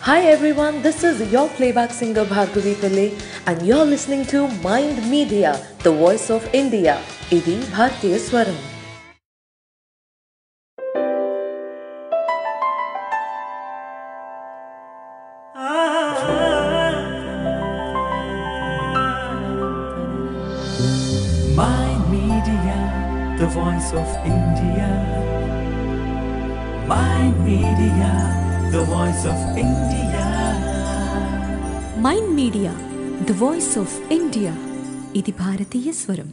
Hi everyone, this is your playback singer Bhargavi Pillai and you're listening to Mind Media, the voice of India. Idi Bhartiya Swaram. Mind Media, the voice of India. Mind Media, the voice of India. Mind media the voice of India ఇది భారతీయ స్వరం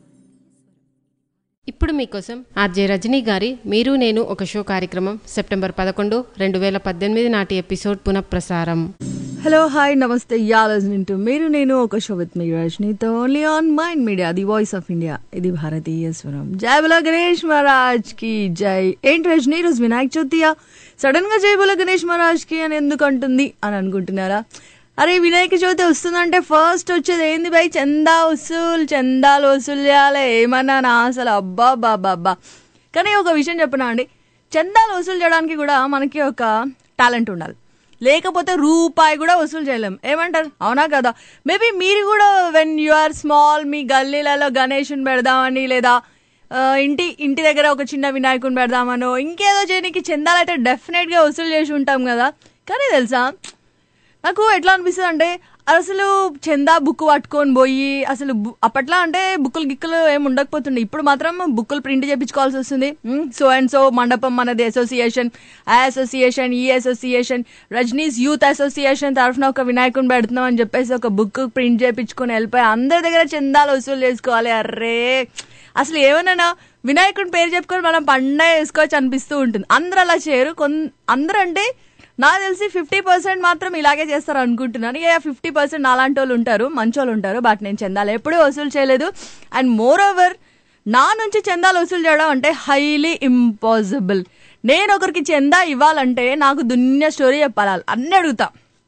ఇప్పుడు మీకోసం RJ Rajani గారి మీరు నేను ఒక show కార్యక్రమం సెప్టెంబర్ పదకొండు రెండు వేల పద్దెనిమిది నాటి ఎపిసోడ్ పునఃప్రసారం హలో హాయ్ నమస్తే యా లిజనింగ్ టు మీరు నేను ఒక షో విత్ మీ రజనీతో only on mind media the voice of India ఇది భారతీయ స్వరం జై బుల గణేష్ మహారాజ్ కి జై ఏంటి రజనీ ఈ రోజు వినాయక చవితియా సడన్ గా జై బుల గణేష్ మహారాజ్ కి అని ఎందుకు అంటుంది అని అనుకుంటున్నారా అరే వినాయక చవితి వస్తుందంటే ఫస్ట్ వచ్చేది ఏంది బై చందా వసూలు చందాలు వసూలు చేయాలి ఏమన్నా నా అసలు అబ్బా బాబా అబ్బా కానీ ఒక విషయం చెప్పనా అండి చందాలు వసూలు చేయడానికి కూడా మనకి ఒక టాలెంట్ ఉండాలి లేకపోతే రూపాయి కూడా వసూలు చేయలేం ఏమంటారు అవునా కదా మేబీ మీరు కూడా వెన్ యు ఆర్ స్మాల్ మీ గల్లీలలో గణేషుని పెడదామని లేదా ఆ, ఇంటి ఇంటి దగ్గర ఒక చిన్న వినాయకుని పెడదామనో ఇంకేదో చేయడానికి చందాలు అయితే డెఫినెట్గా వసూలు చేసి ఉంటాం కదా కానీ తెలుసా నాకు ఎట్లా అనిపిస్తుంది అంటే అసలు చందా బుక్ పట్టుకొని పోయి అసలు బు- అప్పట్లో అంటే బుక్కులు గిక్కులు ఏమి ఉండకపోతుండే ఇప్పుడు మాత్రం బుక్కులు ప్రింట్ చేయించుకోవాల్సి వస్తుంది సో అండ్ సో మండపం మనది అసోసియేషన్ ఆ అసోసియేషన్ ఈ అసోసియేషన్ రజనీస్ యూత్ అసోసియేషన్ తరఫున ఒక వినాయకుని పెడుతున్నాం అని చెప్పేసి ఒక బుక్ ప్రింట్ చేయించుకొని వెళ్ళిపోయి అందరి దగ్గర చందాలు వసూలు చేసుకోవాలి అర్రే అసలు ఏమన్నా వినాయకుడి పేరు చెప్పుకొని మనం పండగ వేసుకోవచ్చు అనిపిస్తూ ఉంటుంది అందరూ అలా చేయరు కొన్ అందరూ అంటే నాకు తెలిసి ఫిఫ్టీ పర్సెంట్ మాత్రం ఇలాగే చేస్తారు అనుకుంటున్నాను ఇక ఫిఫ్టీ పర్సెంట్ అలాంటి వాళ్ళు ఉంటారు మంచోళ్ళు ఉంటారు బట్ నేను చందాలు ఎప్పుడూ వసూలు చేయలేదు అండ్ మోర్ ఓవర్ నా నుంచి చందాలు వసూలు చేయడం అంటే హైలీ ఇంపాసిబుల్ నేను ఒకరికి చందా ఇవ్వాలంటే నాకు దున్య స్టోరీ చెప్పాలి అన్నీ అడుగుతా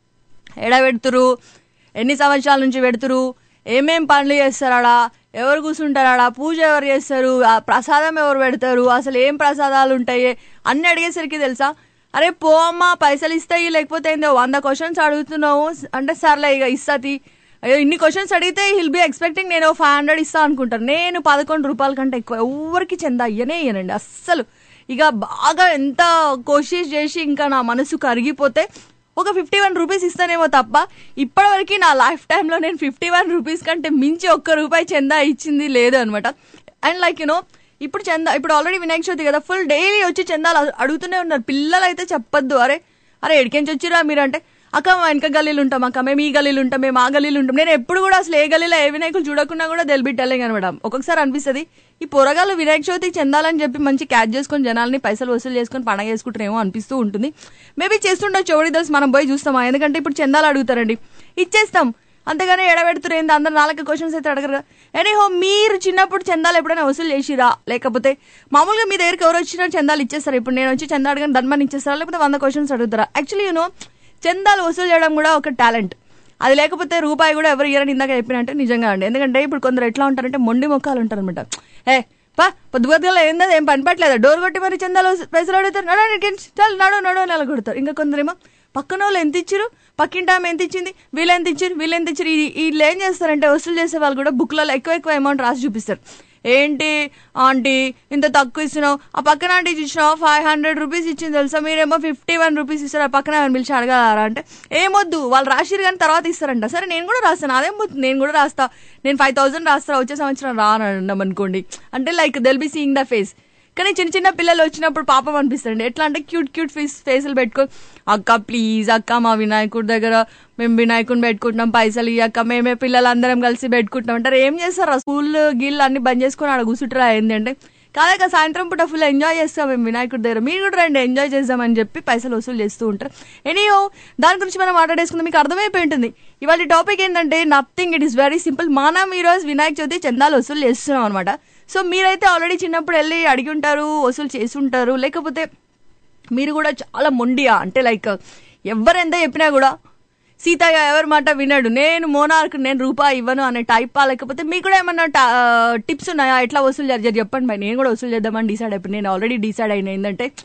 ఎడ పెడుతురు ఎన్ని సంవత్సరాల నుంచి పెడుతురు ఏమేం పనులు చేస్తారాడా ఎవరు కూర్చుంటారాడా పూజ ఎవరు చేస్తారు ఆ ప్రసాదం ఎవరు పెడతారు అసలు ఏం ప్రసాదాలు ఉంటాయి అన్ని అడిగేసరికి తెలుసా అరే పో అమ్మా పైసలు ఇస్తాయి లేకపోతే ఏందో వంద క్వశ్చన్స్ అడుగుతున్నావు అంటే సర్లే ఇక ఇస్తాతి అయ్యో ఇన్ని క్వశ్చన్స్ అడిగితే హిల్ బి ఎక్స్పెక్టింగ్ నేను ఫైవ్ హండ్రెడ్ ఇస్తా అనుకుంటాను నేను పదకొండు రూపాయల కంటే ఎక్కువ ఎవరికి చెందా ఇయ్యనే ఇయ్యనండి అస్సలు ఇక బాగా ఎంత కోషిష్ చేసి ఇంకా నా మనసు కరిగిపోతే ఒక ఫిఫ్టీ వన్ రూపీస్ ఇస్తానేమో తప్ప ఇప్పటివరకు నా లైఫ్ టైంలో నేను ఫిఫ్టీ వన్ రూపీస్ కంటే మించి ఒక్క రూపాయి చందా ఇచ్చింది లేదు అనమాట అండ్ లైక్ యూనో ఇప్పుడు చందా ఇప్పుడు ఆల్రెడీ వినాయక చవితి కదా ఫుల్ డైలీ వచ్చి చందాలు అడు- అడుగుతూనే ఉన్నారు పిల్లలు అయితే చెప్పొద్దు అరే అరే ఎడికెంచి వచ్చిరా మీరు అంటే అక్క మా వెనక గల్లీలు ఉంటాం అక్క మేము ఈ గల్లీలు ఉంటాం మేము ఆ గల్లీలు ఉంటాం నేను ఎప్పుడు కూడా అసలు ఏ గల్లీలో ఏ వినాయకులు చూడకుండా కూడా తెలిబిట్టలేం అనమాట ఒక్కొక్కసారి అనిపిస్తుంది ఈ పొరగాళ్ళు వినాయక చవితికి చెందాలని చెప్పి మంచి క్యాచ్ చేసుకొని జనాల్ని పైసలు వసూలు చేసుకొని పండగ చేసుకుంటారేమో అనిపిస్తూ ఉంటుంది మేబీ చేస్తుండొచ్చు ఎవరి తెలుసు మనం పోయి చూస్తామా ఎందుకంటే ఇప్పుడు చందాలు అడుగుతారండి ఇచ్చేస్తాం అంతేగాని ఎడబెడుతురు ఏంది అందరు నాలుగు క్వశ్చన్స్ అయితే అడగరు కదా ఎనీహో మీరు చిన్నప్పుడు చందాలు ఎప్పుడైనా వసూలు చేసిరా లేకపోతే మామూలుగా మీ దగ్గరికి ఎవరు వచ్చినా చందాలు ఇచ్చేస్తారు ఇప్పుడు నేను వచ్చి చందా అడగని ధన్మని ఇచ్చేస్తారా లేకపోతే వంద క్వశ్చన్స్ అడుగుతారా యాక్చువల్లీ యూనో చందాలు వసూలు చేయడం కూడా ఒక టాలెంట్ అది లేకపోతే రూపాయి కూడా ఎవరు ఇయ్యరని ఇందాక చెప్పినట్టే నిజంగా అండి ఎందుకంటే ఇప్పుడు కొందరు ఎట్లా ఉంటారంటే మొండి మొక్కలు ఉంటారు అనమాట ఏ పా పొద్దు పొద్దుగా ఏందో ఏం పని పట్టలేదు డోర్ కొట్టి మరి చందాలు పైసలు అడుగుతారు నడు నడు, చాలు నడు నడు అని అలా కొడతారు ఇంకా కొందరేమో పక్కన వాళ్ళు ఎంత ఇచ్చారు పక్కింటి ఆమె ఎంత ఇచ్చింది వీళ్ళు ఎంత ఇచ్చారు వీళ్ళు ఎంత ఇచ్చారు ఈ- వీళ్ళు ఏం చేస్తారంటే వసూలు చేసే వాళ్ళు కూడా బుక్లలో ఎక్కువ ఎక్కువ అమౌంట్ రాసి చూపిస్తారు ఏంటి ఆంటీ ఇంత తక్కువ ఇస్తున్నావు ఆ పక్కన ఆంటీ ఇచ్చినావు ఫైవ్ హండ్రెడ్ రూపీస్ ఇచ్చింది తెలుసా మీరేమో ఫిఫ్టీ వన్ రూపీస్ ఇస్తారు ఆ పక్కన ఆమెను పిలిచి అడగలరా అంటే ఏమొద్దు వాళ్ళు రాసిరు కానీ తర్వాత ఇస్తారంట సరే నేను కూడా రాస్తాను అదేం పోతుంది నేను కూడా రాస్తా నేను ఫైవ్ థౌసండ్ రాస్తా వచ్చే సంవత్సరం రాను అనుకోండి అంటే like they'll be seeing the face కానీ చిన్న చిన్న పిల్లలు వచ్చినప్పుడు పాపం అనిపిస్తుంది ఎట్లా అంటే క్యూట్ క్యూట్ ఫేస్ ఫేసులు పెట్టుకొని అక్క ప్లీజ్ అక్క మా వినాయకుడి దగ్గర మేము వినాయకుడిని పెట్టుకుంటున్నాం పైసలు ఇయ్యక్క మేమే పిల్లలందరం కలిసి పెట్టుకుంటున్నాం అంటారు ఏం చేస్తారు స్కూల్ గిల్ అన్ని బంద్ చేసుకొని ఆడ కూర్చుంటారా ఏంది అంటే కాదక్క సాయంత్రం పూట ఫుల్ ఎంజాయ్ చేస్తాం మేము వినాయకుడి దగ్గర మీరు కూడా రండి ఎంజాయ్ చేద్దామని చెప్పి పైసలు వసూలు చేస్తూ ఉంటారు ఎనీయో దాని గురించి మనం మాట్లాడేసుకుందాం మీకు అర్థమైపోయి ఉంటుంది ఇవాళ టాపిక్ ఏంటంటే nothing it is very simple మనం ఈ రోజు వినాయక చవితి చందాలు వసూలు చేస్తున్నాం అనమాట సో మీరైతే ఆల్రెడీ చిన్నప్పుడు వెళ్ళి అడిగి ఉంటారు వసూలు చేసి ఉంటారు లేకపోతే మీరు కూడా చాలా మొండియా అంటే లైక్ ఎవరెంత చెప్పినా కూడా సీతయ్య ఎవరి మాట వినడు నేను మోనార్క్ నేను రూపాయి ఇవ్వను అనే టైపా లేకపోతే మీకు కూడా ఏమన్నా టిప్స్ ఉన్నాయా ఎట్లా వసూలు చేయాలి చెప్పండి మరి నేను కూడా వసూలు చేద్దామని డిసైడ్ అయిపోయి నేను ఆల్రెడీ డిసైడ్ అయిన ఏంటంటే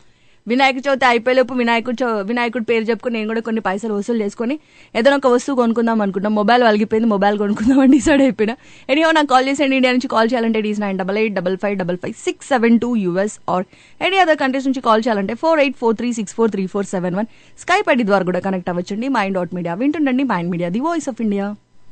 వినాయక చవితి అయిపోయేలోపు వినాయకుడు చౌ- వినాయకుడి పేరు చెప్పుకొని నేను కూడా కొన్ని పైసలు వసూలు చేసుకొని ఏదైనా ఒక వస్తువు కొనుక్కుందాం అనుకుంటాం మొబైల్ వలిగిపోయింది మొబైల్ కొనుక్కుందాం అని డిసైడ్ అయిపోయినా ఎనీహో నాకు కాల్ చేసేయండి ఇండియా నుంచి కాల్ చేయాలంటే this nine double eight double five double five six seven two US or any other countries నుంచి కాల్ చేయాలంటే four eight four three six four three four seven one Skype ID ద్వారా కూడా connect అవ్వచ్చండి mind dot media వింటుండండి mind media the voice of India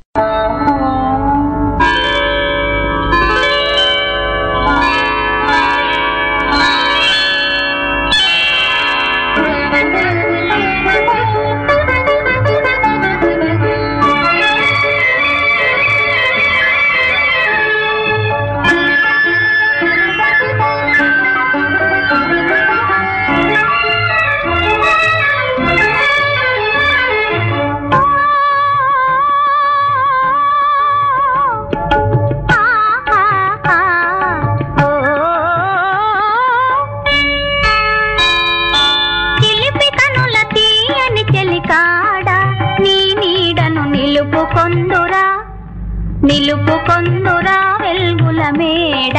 చిలిపి కనుల తీయని చెలికాడ నీ నీడను నిలుపుకొందురా నిలుపుకొందురా వెల్గుల మేడ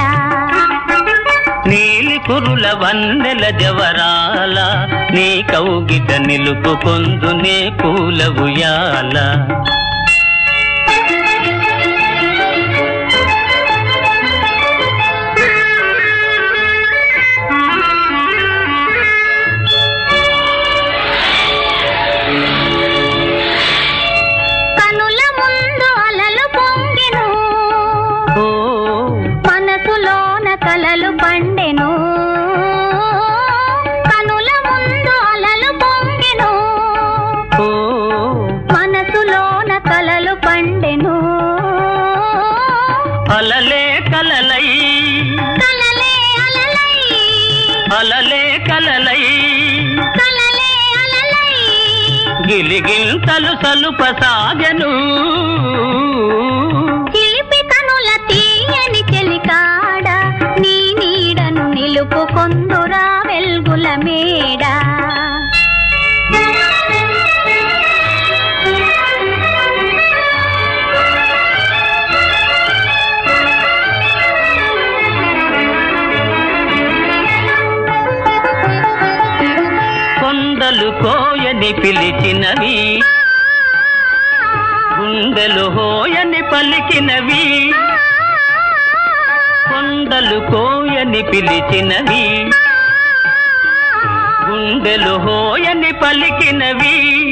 నీలి కురుల వందెల జవరాల నీ కౌగిట నిలుపుకొందు నే పూల ఉయ్యాల కనుల ముందు అలలు పొంగెను ఓ మనసులోన కలలు పండెను కనుల ముందు అలలు పొంగెను ఓ మనసులోన కలలు పండెను అలలే కలలై కలలే అలలై అలలే కలలై కలలే అలలై గిలిగింతలు సలుప సాగను చిలిపి కనుల తీయని చెలికాడ నీ నీడను నిలుపుకొందురా వెల్గుల మేడ కొండలు కోయని పిలిచినవి గుండెలు హోయని పలికినవి కొండలు కోయని పిలిచినవి గుండెలు హోయని పలికినవి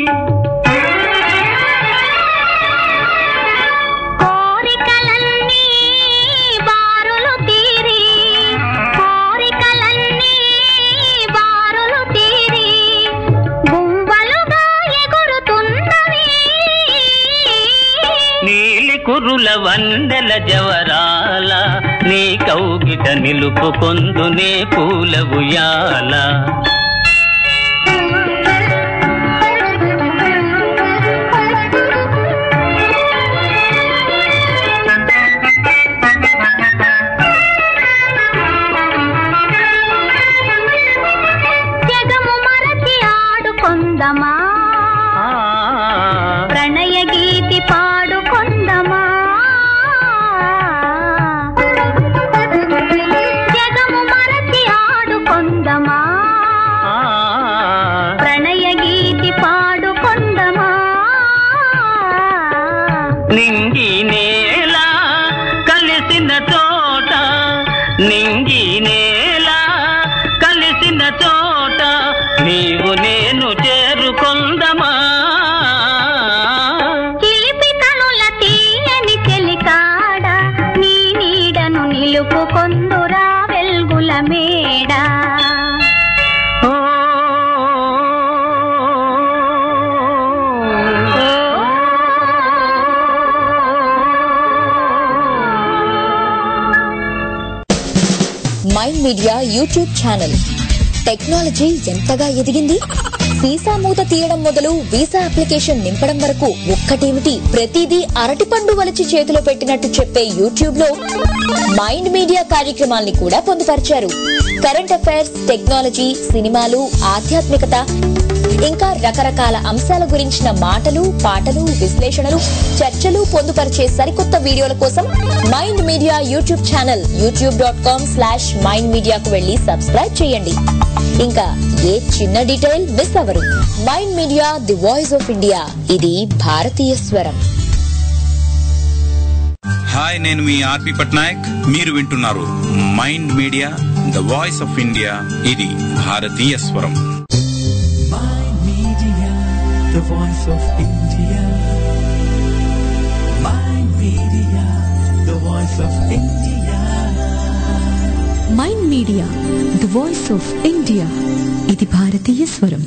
కోరికలన్నీ బారులు తీరి కోరికలన్నీ బారులు తీరి గుంవలుగా ఎగురుతున్నవి నీలి కురుల వందెల జవరాల నీ కౌగిట నిలుపుకొందు నే పూల ఉయ్యాల జగము మరచి ఆడుకొందమా ఆ, ప్రణయ గీతి పాడుకొందమా జగము మరచి ఆడుకొందమా ఆ, ప్రణయ గీతి పాడుకొందమా నింగి నేల కలిసిన చోట నింగి నేల కలిసిన చోట నీవు నేను చేరుకొందమా చిలిపి కనుల తీయని చెలికాడ నీ నీడను నిలుపుకొందురా వెల్గుల మేడ ఓ mind media YouTube channel technology ఎంతగా ఎదిగింది వీసా మూత తీయడం మొదలు వీసా అప్లికేషన్ నింపడం వరకు ఒక్కటేమిటి ప్రతిదీ అరటిపండు వలచి చేతిలో పెట్టినట్టు చెప్పే యూట్యూబ్ లో మైండ్ మీడియా కార్యక్రమాల్ని కూడా పొందుపరిచారు కరెంట్ అఫైర్స్ టెక్నాలజీ సినిమాలు ఆధ్యాత్మికత ఇంకా రకరకాల అంశాల గురించిన మాటలు పాటలు విశ్లేషణలు చర్చలు పొందుపరిచే సరికొత్త వీడియోల కోసం mind media YouTube channel YouTube dot com slash mind మీడియాకు వెళ్లి సబ్స్క్రైబ్ చేయండి ఇంకా ఏ చిన్న డీటెయిల్ మిస్ అవరు mind media the voice of India ఇది భారతీయ స్వరం హాయ్ నేను మీ ఆర్పి పట్నాయక్ మీరు వింటున్నారు mind media the voice of India ఇది భారతీయ స్వరం Mind Media, the voice of India. Mind Media, the voice of India. Mind media the voice of India ఇది భారతీయ స్వరం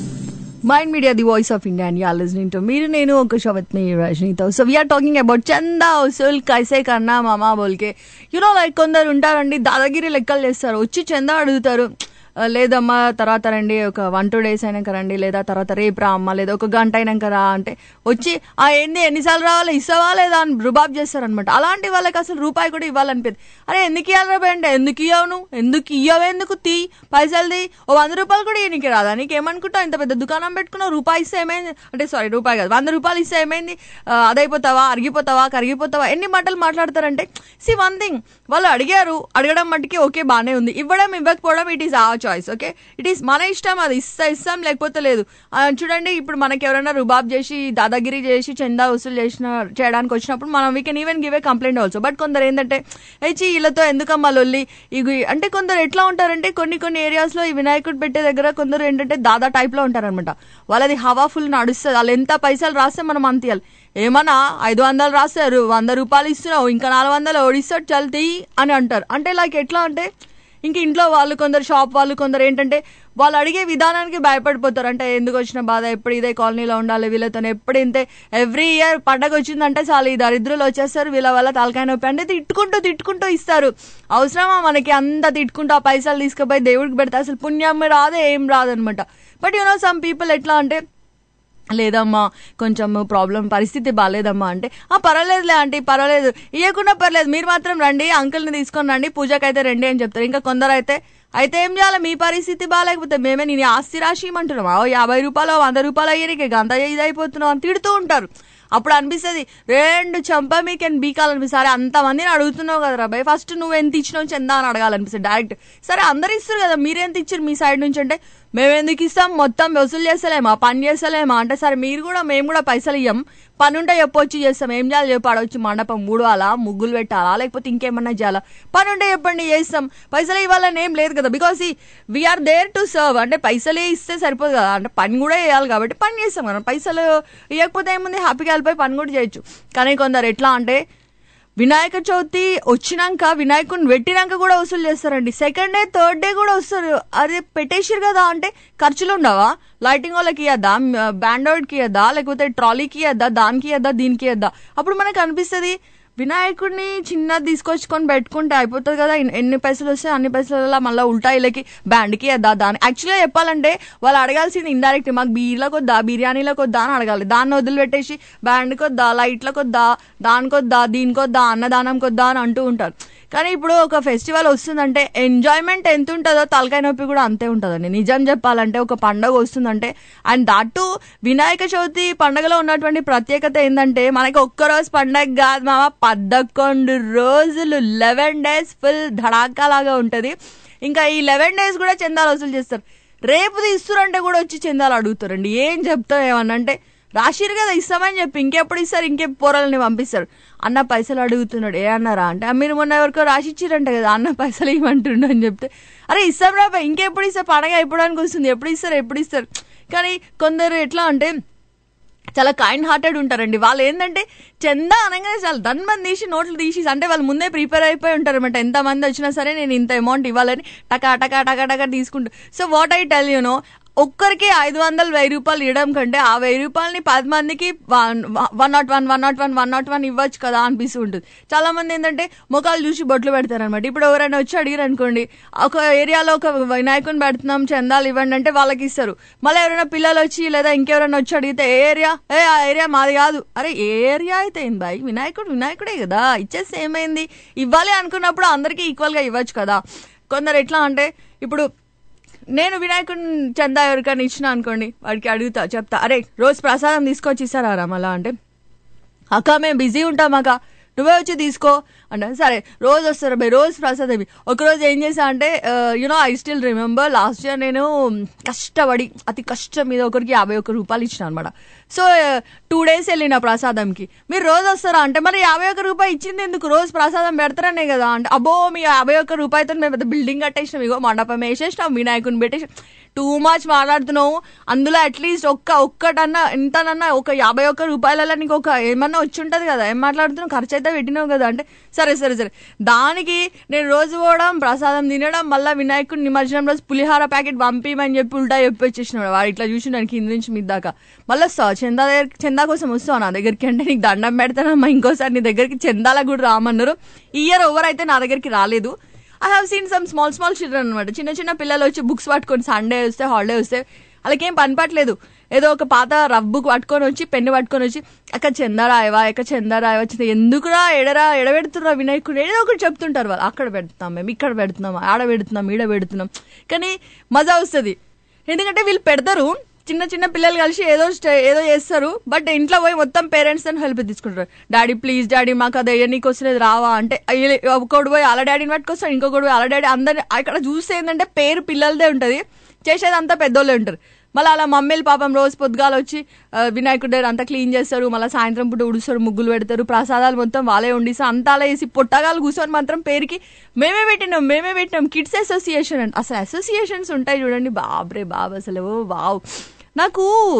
mind media the voice of India and are listening to మీరు నేను ఒక show with మీ రజనీతో సో వీఆర్ టాకింగ్ అబౌట్ చందా ఉసుల్ కైసే కన్నా మామా బోల్కే యూనో లైక్ కొందరు ఉంటారండి దాదాగిరి లెక్కలు చేస్తారు వచ్చి చందా అడుగుతారు "ఆ, లేదమ్మా తర్వాత రండి ఒక వన్ టూ డేస్ అయినాక రండి లేదా తర్వాత రేపు రా అమ్మ లేదా ఒక గంట అయినాక రా అంటే వచ్చి ఆ ఏంది ఎన్నిసార్లు రావాలి ఇస్తావా లేదా అని రుబాబ్ చేస్తారనమాట అలాంటి వాళ్ళకి అసలు రూపాయి కూడా ఇవ్వాలనిపించదు అరే ఎందుకు ఇవ్వాలి రా అంటే ఎందుకు ఇవ్వవు నువ్వు ఎందుకు ఇవ్వవు ఎందుకు తీ పైసలు తీ ఓ వంద రూపాయలు కూడా నీకు రాదా నీకు ఏమనుకుంటావు ఇంత పెద్ద దుకాణం పెట్టుకున్నావు రూపాయి ఇస్తే ఏమైంది అంటే సారీ రూపాయి కాదు వంద రూపాయలు ఇస్తే ఏమైంది ఆ, అదైపోతావా అరిగిపోతావా కరిగిపోతావా ఎన్ని మాటలు మాట్లాడతారంటే సి వన్ థింగ్ వాళ్ళు అడిగారు అడగడం మట్టుకి ఓకే బాగానే ఉంది ఇవ్వడం ఇవ్వకపోవడం it is a choice okay it is మన ఇష్టం అది ఇస్తా ఇస్తాం లేకపోతే లేదు ఆ, చూడండి ఇప్పుడు మనకి ఎవరైనా రుబాబ్ చేసి దాదాగిరి చేసి చందా వసూలు చేసిన చేయడానికి వచ్చినప్పుడు మనం we can even give a complaint also but కొందరు ఏంటంటే హెచ్చి వీళ్ళతో ఎందుకమ్మా లొల్లి ఇవి అంటే కొందరు ఎట్లా ఉంటారంటే కొన్ని కొన్ని ఏరియాస్ లో ఈ వినాయకుడు పెట్టే దగ్గర కొందరు ఏంటంటే దాదా టైప్ లో ఉంటారనమాట వాళ్ళది హవా ఫుల్ నడుస్తుంది వాళ్ళు ఎంత పైసలు రాస్తే మనం అంత ఇవ్వాలి ఏమన్నా ఐదు వందలు రాస్తారు వంద రూపాయలు ఇస్తున్నావు ఇంకా నాలుగు వందలు ఓడిస్తాడు చల్తీ అని అంటారు అంటే లైక్ ఎట్లా అంటే ఇంక ఇంట్లో వాళ్ళు కొందరు షాప్ వాళ్ళు కొందరు ఏంటంటే వాళ్ళు అడిగే విధానానికి భయపడిపోతారు అంటే ఎందుకు వచ్చిన బాధ ఎప్పుడు ఇదే కాలనీలో ఉండాలి వీళ్ళతో ఎప్పుడు ఇంతే ఎవ్రీ ఇయర్ పండగ వచ్చిందంటే చాలు ఈ దరిద్రులు వచ్చేస్తారు వీళ్ళ వల్ల తలకాయ నొప్పి అంటే తిట్టుకుంటూ తిట్టుకుంటూ ఇస్తారు అవసరమా మనకి అంత తిట్టుకుంటూ ఆ పైసలు తీసుకుపోయి దేవుడికి పెడితే అసలు పుణ్యం రాదే ఏం రాదనమాట బట్ యునో సమ్ పీపుల్ ఎట్లా అంటే లేదమ్మా కొంచెం ప్రాబ్లం పరిస్థితి బాగాలేదమ్మా అంటే ఆ పర్వాలేదులే ఆంటీ పర్వాలేదు ఇవ్వకుండా పర్లేదు మీరు మాత్రం రండి అంకుల్ని తీసుకొని రండి పూజకైతే రండి అని చెప్తారు ఇంకా కొందరు అయితే అయితే ఏం చేయాలి మీ పరిస్థితి బాగాలేకపోతే మేమే నేను ఆస్తి రాసి ఇవ్వమంటున్నాం ఓ యాభై రూపాయలు వంద రూపాయలు అయ్యానికి గంత ఇదైపోతున్నావు అని తిడుతూ ఉంటారు అప్పుడు అనిపిస్తుంది రెండు చంప మీకు బీకాలనిపిస్తుంది సరే అంతమందిని అడుగుతున్నావు కదా రాబాయ్ ఫస్ట్ నువ్వు ఎంత ఇచ్చినావు చందా అని అడగాలనిపిస్తుంది డైరెక్ట్ సరే అందరు ఇస్తారు కదా మీరెంత ఇచ్చారు మీ సైడ్ నుంచి అంటే మేము ఎందుకు ఇస్తాం మొత్తం వసూలు చేస్తలేమా పని చేస్తలేమా అంటే సరే మీరు కూడా మేము కూడా పైసలు ఇయ్యం పని ఉంటే చెప్పొచ్చి చేస్తాం ఏం చేయాలి చెప్పి ఆడొచ్చి మండపం మూడవాలా ముగ్గులు పెట్టాలా లేకపోతే ఇంకేమన్నా చేయాలా పని ఉంటే చెప్పండి చేస్తాం పైసలు ఇవ్వాలని ఏం లేదు కదా because we're there to serve అంటే పైసలే ఇస్తే సరిపోదు కదా అంటే పని కూడా చేయాలి కాబట్టి పని చేస్తాం కదా పైసలు ఇవ్వకపోతే ఏముంది హ్యాపీగా వెళ్ళిపోయి పని కూడా చేయొచ్చు కానీ కొందరు ఎట్లా అంటే వినాయక చవితి వచ్చినాక వినాయకుడిని పెట్టినాక కూడా వసూలు చేస్తారండి సెకండ్ డే థర్డ్ డే కూడా వస్తారు అదే పెట్టేసారు కదా అంటే ఖర్చులు ఉండవా లైటింగ్ వాళ్ళకి ఇవ్వద్దా బ్యాండ్ కి ఇవ్వద్దా లేకపోతే ట్రాలీకి ఇవ్వద్దా దానికి ఇవ్వద్దా దీనికి ఇవ్వద్దా అప్పుడు మనకు అనిపిస్తుంది వినాయకుడిని చిన్నది తీసుకొచ్చుకొని పెట్టుకుంటే అయిపోతుంది కదా ఎన్ని- ఎన్ని పైసలు వస్తే అన్ని పైసల మళ్ళీ ఉల్టా ఇళ్ళకి బ్యాండ్కి వద్దా దాని యాక్చువల్గా చెప్పాలంటే వాళ్ళు అడగాల్సింది ఇండైరెక్ట్ మాకు బీర్లకు వద్దా బిర్యానీలకు వద్దా అని అడగాలి దాన్ని వదిలిపెట్టేసి బ్యాండ్కి వద్దా లైట్లకు వద్దా దానికి వద్దా దీనికి వద్దా అన్నదానంకి వద్దా అని అంటూ ఉంటారు కానీ ఇప్పుడు ఒక ఫెస్టివల్ వస్తుందంటే ఎంజాయ్మెంట్ ఎంత ఉంటుందో తలకాయ నొప్పి కూడా అంతే ఉంటుందండి నిజం చెప్పాలంటే ఒక పండగ వస్తుందంటే అండ్ దాటు వినాయక చవితి పండగలో ఉన్నటువంటి ప్రత్యేకత ఏంటంటే మనకి ఒక్కరోజు పండగ కాదు మామ పదకొండు రోజులు లెవెన్ డేస్ ఫుల్ ధడాకా లాగా ఉంటుంది ఇంకా ఈ లెవెన్ డేస్ కూడా చందాలు వసూలు చేస్తారు రేపు తీస్తురంటే కూడా వచ్చి చందాలు అడుగుతారండి ఏం చెప్తాం ఏమన్నా అంటే రాసిరు కదా ఇస్తామని చెప్పి ఇంకెప్పుడు ఇస్తారు ఇంకే పోరాలని పంపిస్తారు అన్న పైసలు అడుగుతున్నాడు ఏ అన్నారా అంటే "ఆ, మీరు మొన్న ఎవరికో రాసి ఇచ్చిరంట కదా అన్న పైసలు ఇవ్వమంటుండు అని చెప్తే అరే ఇస్తాం రా బా, ఇంకెప్పుడు ఇస్తారు పండగ అయిపోవడానికి వస్తుంది ఎప్పుడు ఇస్తారు ఎప్పుడు ఇస్తారు కానీ కొందరు ఎట్లా అంటే చాలా కైండ్ హార్టెడ్ ఉంటారండి వాళ్ళు ఏంటంటే చందా అనగానే చాలా దన్ మంది తీసి నోట్లు తీసి అంటే వాళ్ళు ముందే ప్రిపేర్ అయిపోయి ఉంటారు అనమాట ఎంత మంది వచ్చినా సరే నేను ఇంత అమౌంట్ ఇవ్వాలని టకా టకా టకా టకా తీసుకుంటూ so what I tell you know ఒక్కరికి ఐదు వందలు వెయ్యి రూపాయలు ఇవ్వడం కంటే ఆ వెయ్యి రూపాయలని పది మందికి one not one one not one one not one ఇవ్వచ్చు కదా అనిపిస్తూ ఉంటుంది చాలా మంది ఏంటంటే ముఖాలు చూసి బొట్లు పెడతారు అనమాట ఇప్పుడు ఎవరైనా వచ్చి అడిగారు అనుకోండి ఒక ఏరియాలో ఒక వినాయకుని పెడుతున్నాం చందాలు ఇవ్వండి అంటే వాళ్ళకి ఇస్తారు మళ్ళీ ఎవరైనా పిల్లలు వచ్చి లేదా ఇంకెవరైనా వచ్చి అడిగితే ఏ ఏరియా ఏ ఆ ఏరియా మాది కాదు అరే ఏ ఏరియా అయితే ఏంది బాయ్ వినాయకుడు వినాయకుడే కదా ఇచ్చేస్తే ఏమైంది ఇవ్వాలి అనుకున్నప్పుడు అందరికీ ఈక్వల్గా ఇవ్వచ్చు కదా కొందరు ఎట్లా అంటే ఇప్పుడు నేను వినాయకుడిని చందా ఎవరికైనా ఇచ్చిన అనుకోండి వాడికి అడుగుతా చెప్తా అరే రోజు ప్రసాదం తీసుకొచ్చి ఇస్తారా మళ్ళా అంటే అక్క మేము బిజీ ఉంటాం అక్క నువ్వే వచ్చి తీసుకో అంటే సరే రోజు వస్తారు బై రోజు ప్రసాదం ఇవి. ఒకరోజు ఏం చేసా అంటే you know I still remember last year నేను కష్టపడి అతి కష్టం మీద ఒకరికి యాభై ఒక్క రూపాయలు ఇచ్చిన అనమాట సో టూ డేస్ వెళ్ళిన ప్రసాదంకి మీరు రోజు వస్తారా అంటే మరి యాభై ఒక్క రూపాయి ఇచ్చింది ఎందుకు రోజు ప్రసాదం పెడతారనే కదా అంటే అబ్బో మీ యాభై ఒక్క రూపాయితో మేము పెద్ద బిల్డింగ్ కట్టేసినాం ఇగో మండపం వేసేసినాం వినాయకుని పెట్టేసి టూ మచ్ మాట్లాడుతున్నావు అందులో అట్లీస్ట్ ఒక్క ఒక్కటన్నా ఎంతనన్నా ఒక యాభై ఒక్క రూపాయలలో నీకు ఒక ఏమన్నా వచ్చి ఉంటది కదా ఏం మాట్లాడుతున్నావు ఖర్చు అయితే పెట్టినావు కదా అంటే సరే సరే సరే దానికి నేను రోజు పోవడం ప్రసాదం తినడం మళ్ళీ వినాయకుడి నిమజ్జనం రోజు పులిహార ప్యాకెట్ పంపిమని చెప్పి ఉల్టా చెప్పి వచ్చేసినాడు వాడు ఇట్లా చూసి నేను కింద నుంచి మీ దాకా మళ్ళీ వస్తావు చందా దగ్గర చందా కోసం వస్తావు నా దగ్గరికి అంటే నీకు దండం పెడతానమ్మా ఇంకోసారి నీ దగ్గరికి చందాలకు కూడా రామన్నారు ఈ ఇయర్ ఓవర్ అయితే నా దగ్గరికి రాలేదు I have seen some small small children అనమాట చిన్న చిన్న పిల్లలు వచ్చి బుక్స్ పట్టుకొని సండే వస్తే హాలిడే వస్తే వాళ్ళకేం పని పట్టలేదు ఏదో ఒక పాత రఫ్ బుక్ పట్టుకొని వచ్చి పెన్ను పట్టుకొని వచ్చి అక్క చందరాయవా ఎక్క చందరాయవా వచ్చింది ఎందుకురా ఎడరా ఎడబెడుతురా వినాయకుడు ఏదో ఒకటి చెప్తుంటారు వాళ్ళు అక్కడ పెడుతున్నాం మేము ఇక్కడ పెడుతున్నాం ఆడ పెడుతున్నాం ఈడ పెడుతున్నాం కానీ మజా వస్తుంది ఎందుకంటే వీళ్ళు పెడతారు చిన్న చిన్న పిల్లలు కలిసి ఏదో స్టే- ఏదో చేస్తారు బట్ ఇంట్లో పోయి మొత్తం పేరెంట్స్ అని హెల్ప్ తీసుకుంటారు డాడీ ప్లీజ్ డాడీ మాకు అది నీకు వస్తలేదు రావా అంటే అయ్య- ఒకడు పోయి అలా డాడీని పట్టుకొస్తాడు ఇంకొకడు పోయి అలా డాడీ అందరి అక్కడ చూస్తే ఏంటంటే పేరు పిల్లలదే ఉంటది చేసేది అంతా పెద్దోళ్ళే ఉంటారు మళ్ళీ అలా మమ్మీలు పాపం రోజు పొద్దుగాల వచ్చి ఆ, వినాయకుడి దగ్గర అంతా క్లీన్ చేస్తారు మళ్ళీ సాయంత్రం పూట ఉడుస్తారు ముగ్గులు పెడతారు ప్రసాదాలు మొత్తం వాళ్ళే వండిస్తారు అంతా అలా వేసి పొట్టగాలు కూర్చొని మాత్రం పేరుకి మేమే పెట్టినాం మేమే పెట్టినాం కిడ్స్ అసోసియేషన్ అంట అసలు అసోసియేషన్స్ ఉంటాయి చూడండి బాబ్రే బాబు అసలు ఓ వావ్ నాకు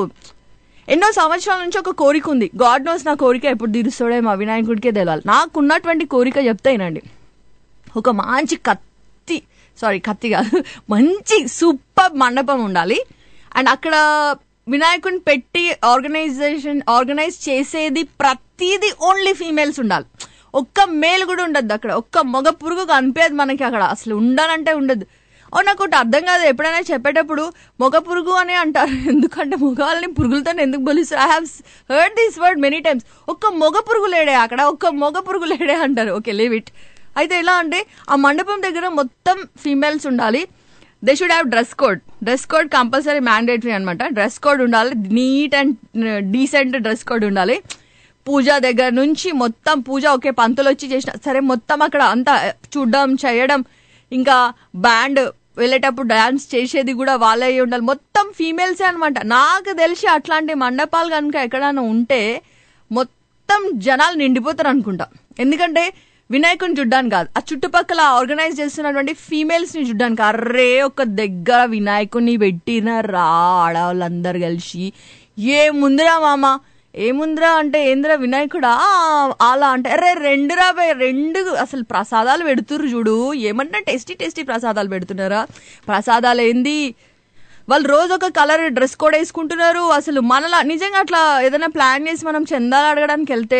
ఎన్నో సంవత్సరాల నుంచి ఒక కోరిక ఉంది గాడ్ నోస్ నా కోరిక ఎప్పుడు తీరుస్తాడో మా వినాయకుడికే తెలియాలి నాకున్నటువంటి కోరిక చెప్తాయినండి ఒక మంచి కత్తి సారీ కత్తి కాదు మంచి సూపర్ మండపం ఉండాలి అండ్ అక్కడ వినాయకుడిని పెట్టి ఆర్గనైజేషన్ ఆర్గనైజ్ చేసేది ప్రతిదీ ఓన్లీ ఫీమేల్స్ ఉండాలి ఒక్క మేల్ కూడా ఉండద్దు అక్కడ ఒక్క మగ పురుగు కనిపించదు మనకి అక్కడ అసలు ఉండనంటే ఉండదు ఓ నాకు ఒకటి అర్థం కాదు ఎప్పుడైనా చెప్పేటప్పుడు మగ పురుగు అని అంటారు ఎందుకంటే మగవాళ్ళని పురుగులతో ఎందుకు బలిస్తారు I have heard this word many times ఒక్క మగ పురుగు లేడే అక్కడ ఒక్క మగ పురుగు లేడే అంటారు ఓకే లీవ్ ఇట్ అయితే ఎలా అంటే ఆ మండపం దగ్గర మొత్తం ఫీమేల్స్ ఉండాలి they should have dress code dress code compulsory mandatory అనమాట డ్రెస్ కోడ్ ఉండాలి neat and decent dress code ఉండాలి పూజ దగ్గర నుంచి మొత్తం పూజ ఒకే పంతులు వచ్చి చేసిన సరే మొత్తం అక్కడ అంతా చూడడం చేయడం ఇంకా బ్యాండ్ వెళ్ళేటప్పుడు డాన్స్ చేసేది కూడా వాళ్ళే అయి ఉండాలి మొత్తం ఫీమేల్సే అనమాట నాకు తెలిసి అట్లాంటి మండపాలు కనుక ఎక్కడైనా ఉంటే మొత్తం జనాలు నిండిపోతారు అనుకుంటా ఎందుకంటే వినాయకుని చూడ్డానికి కాదు ఆ చుట్టుపక్కల ఆర్గనైజ్ చేస్తున్నటువంటి ఫీమేల్స్ ని చూడ్డానికి అర్రే ఒక దగ్గర వినాయకుని పెట్టిన రా ఆడవాళ్ళందరు కలిసి ఏముందిరా మామ ఏముందిరా అంటే ఏందిరా వినాయకుడా ఆ, అలా అంటే అరే రెండురా బే రెండు అసలు ప్రసాదాలు పెడుతుర్రు చూడు ఏమన్నా టేస్టీ టేస్టీ ప్రసాదాలు పెడుతున్నారా ప్రసాదాలు ఏంది వాళ్ళు రోజు ఒక కలర్ డ్రెస్ కోడ్ వేసుకుంటున్నారు అసలు మనలా నిజంగా అట్లా ఏదైనా ప్లాన్ చేసి మనం చందాలు అడగడానికి వెళ్తే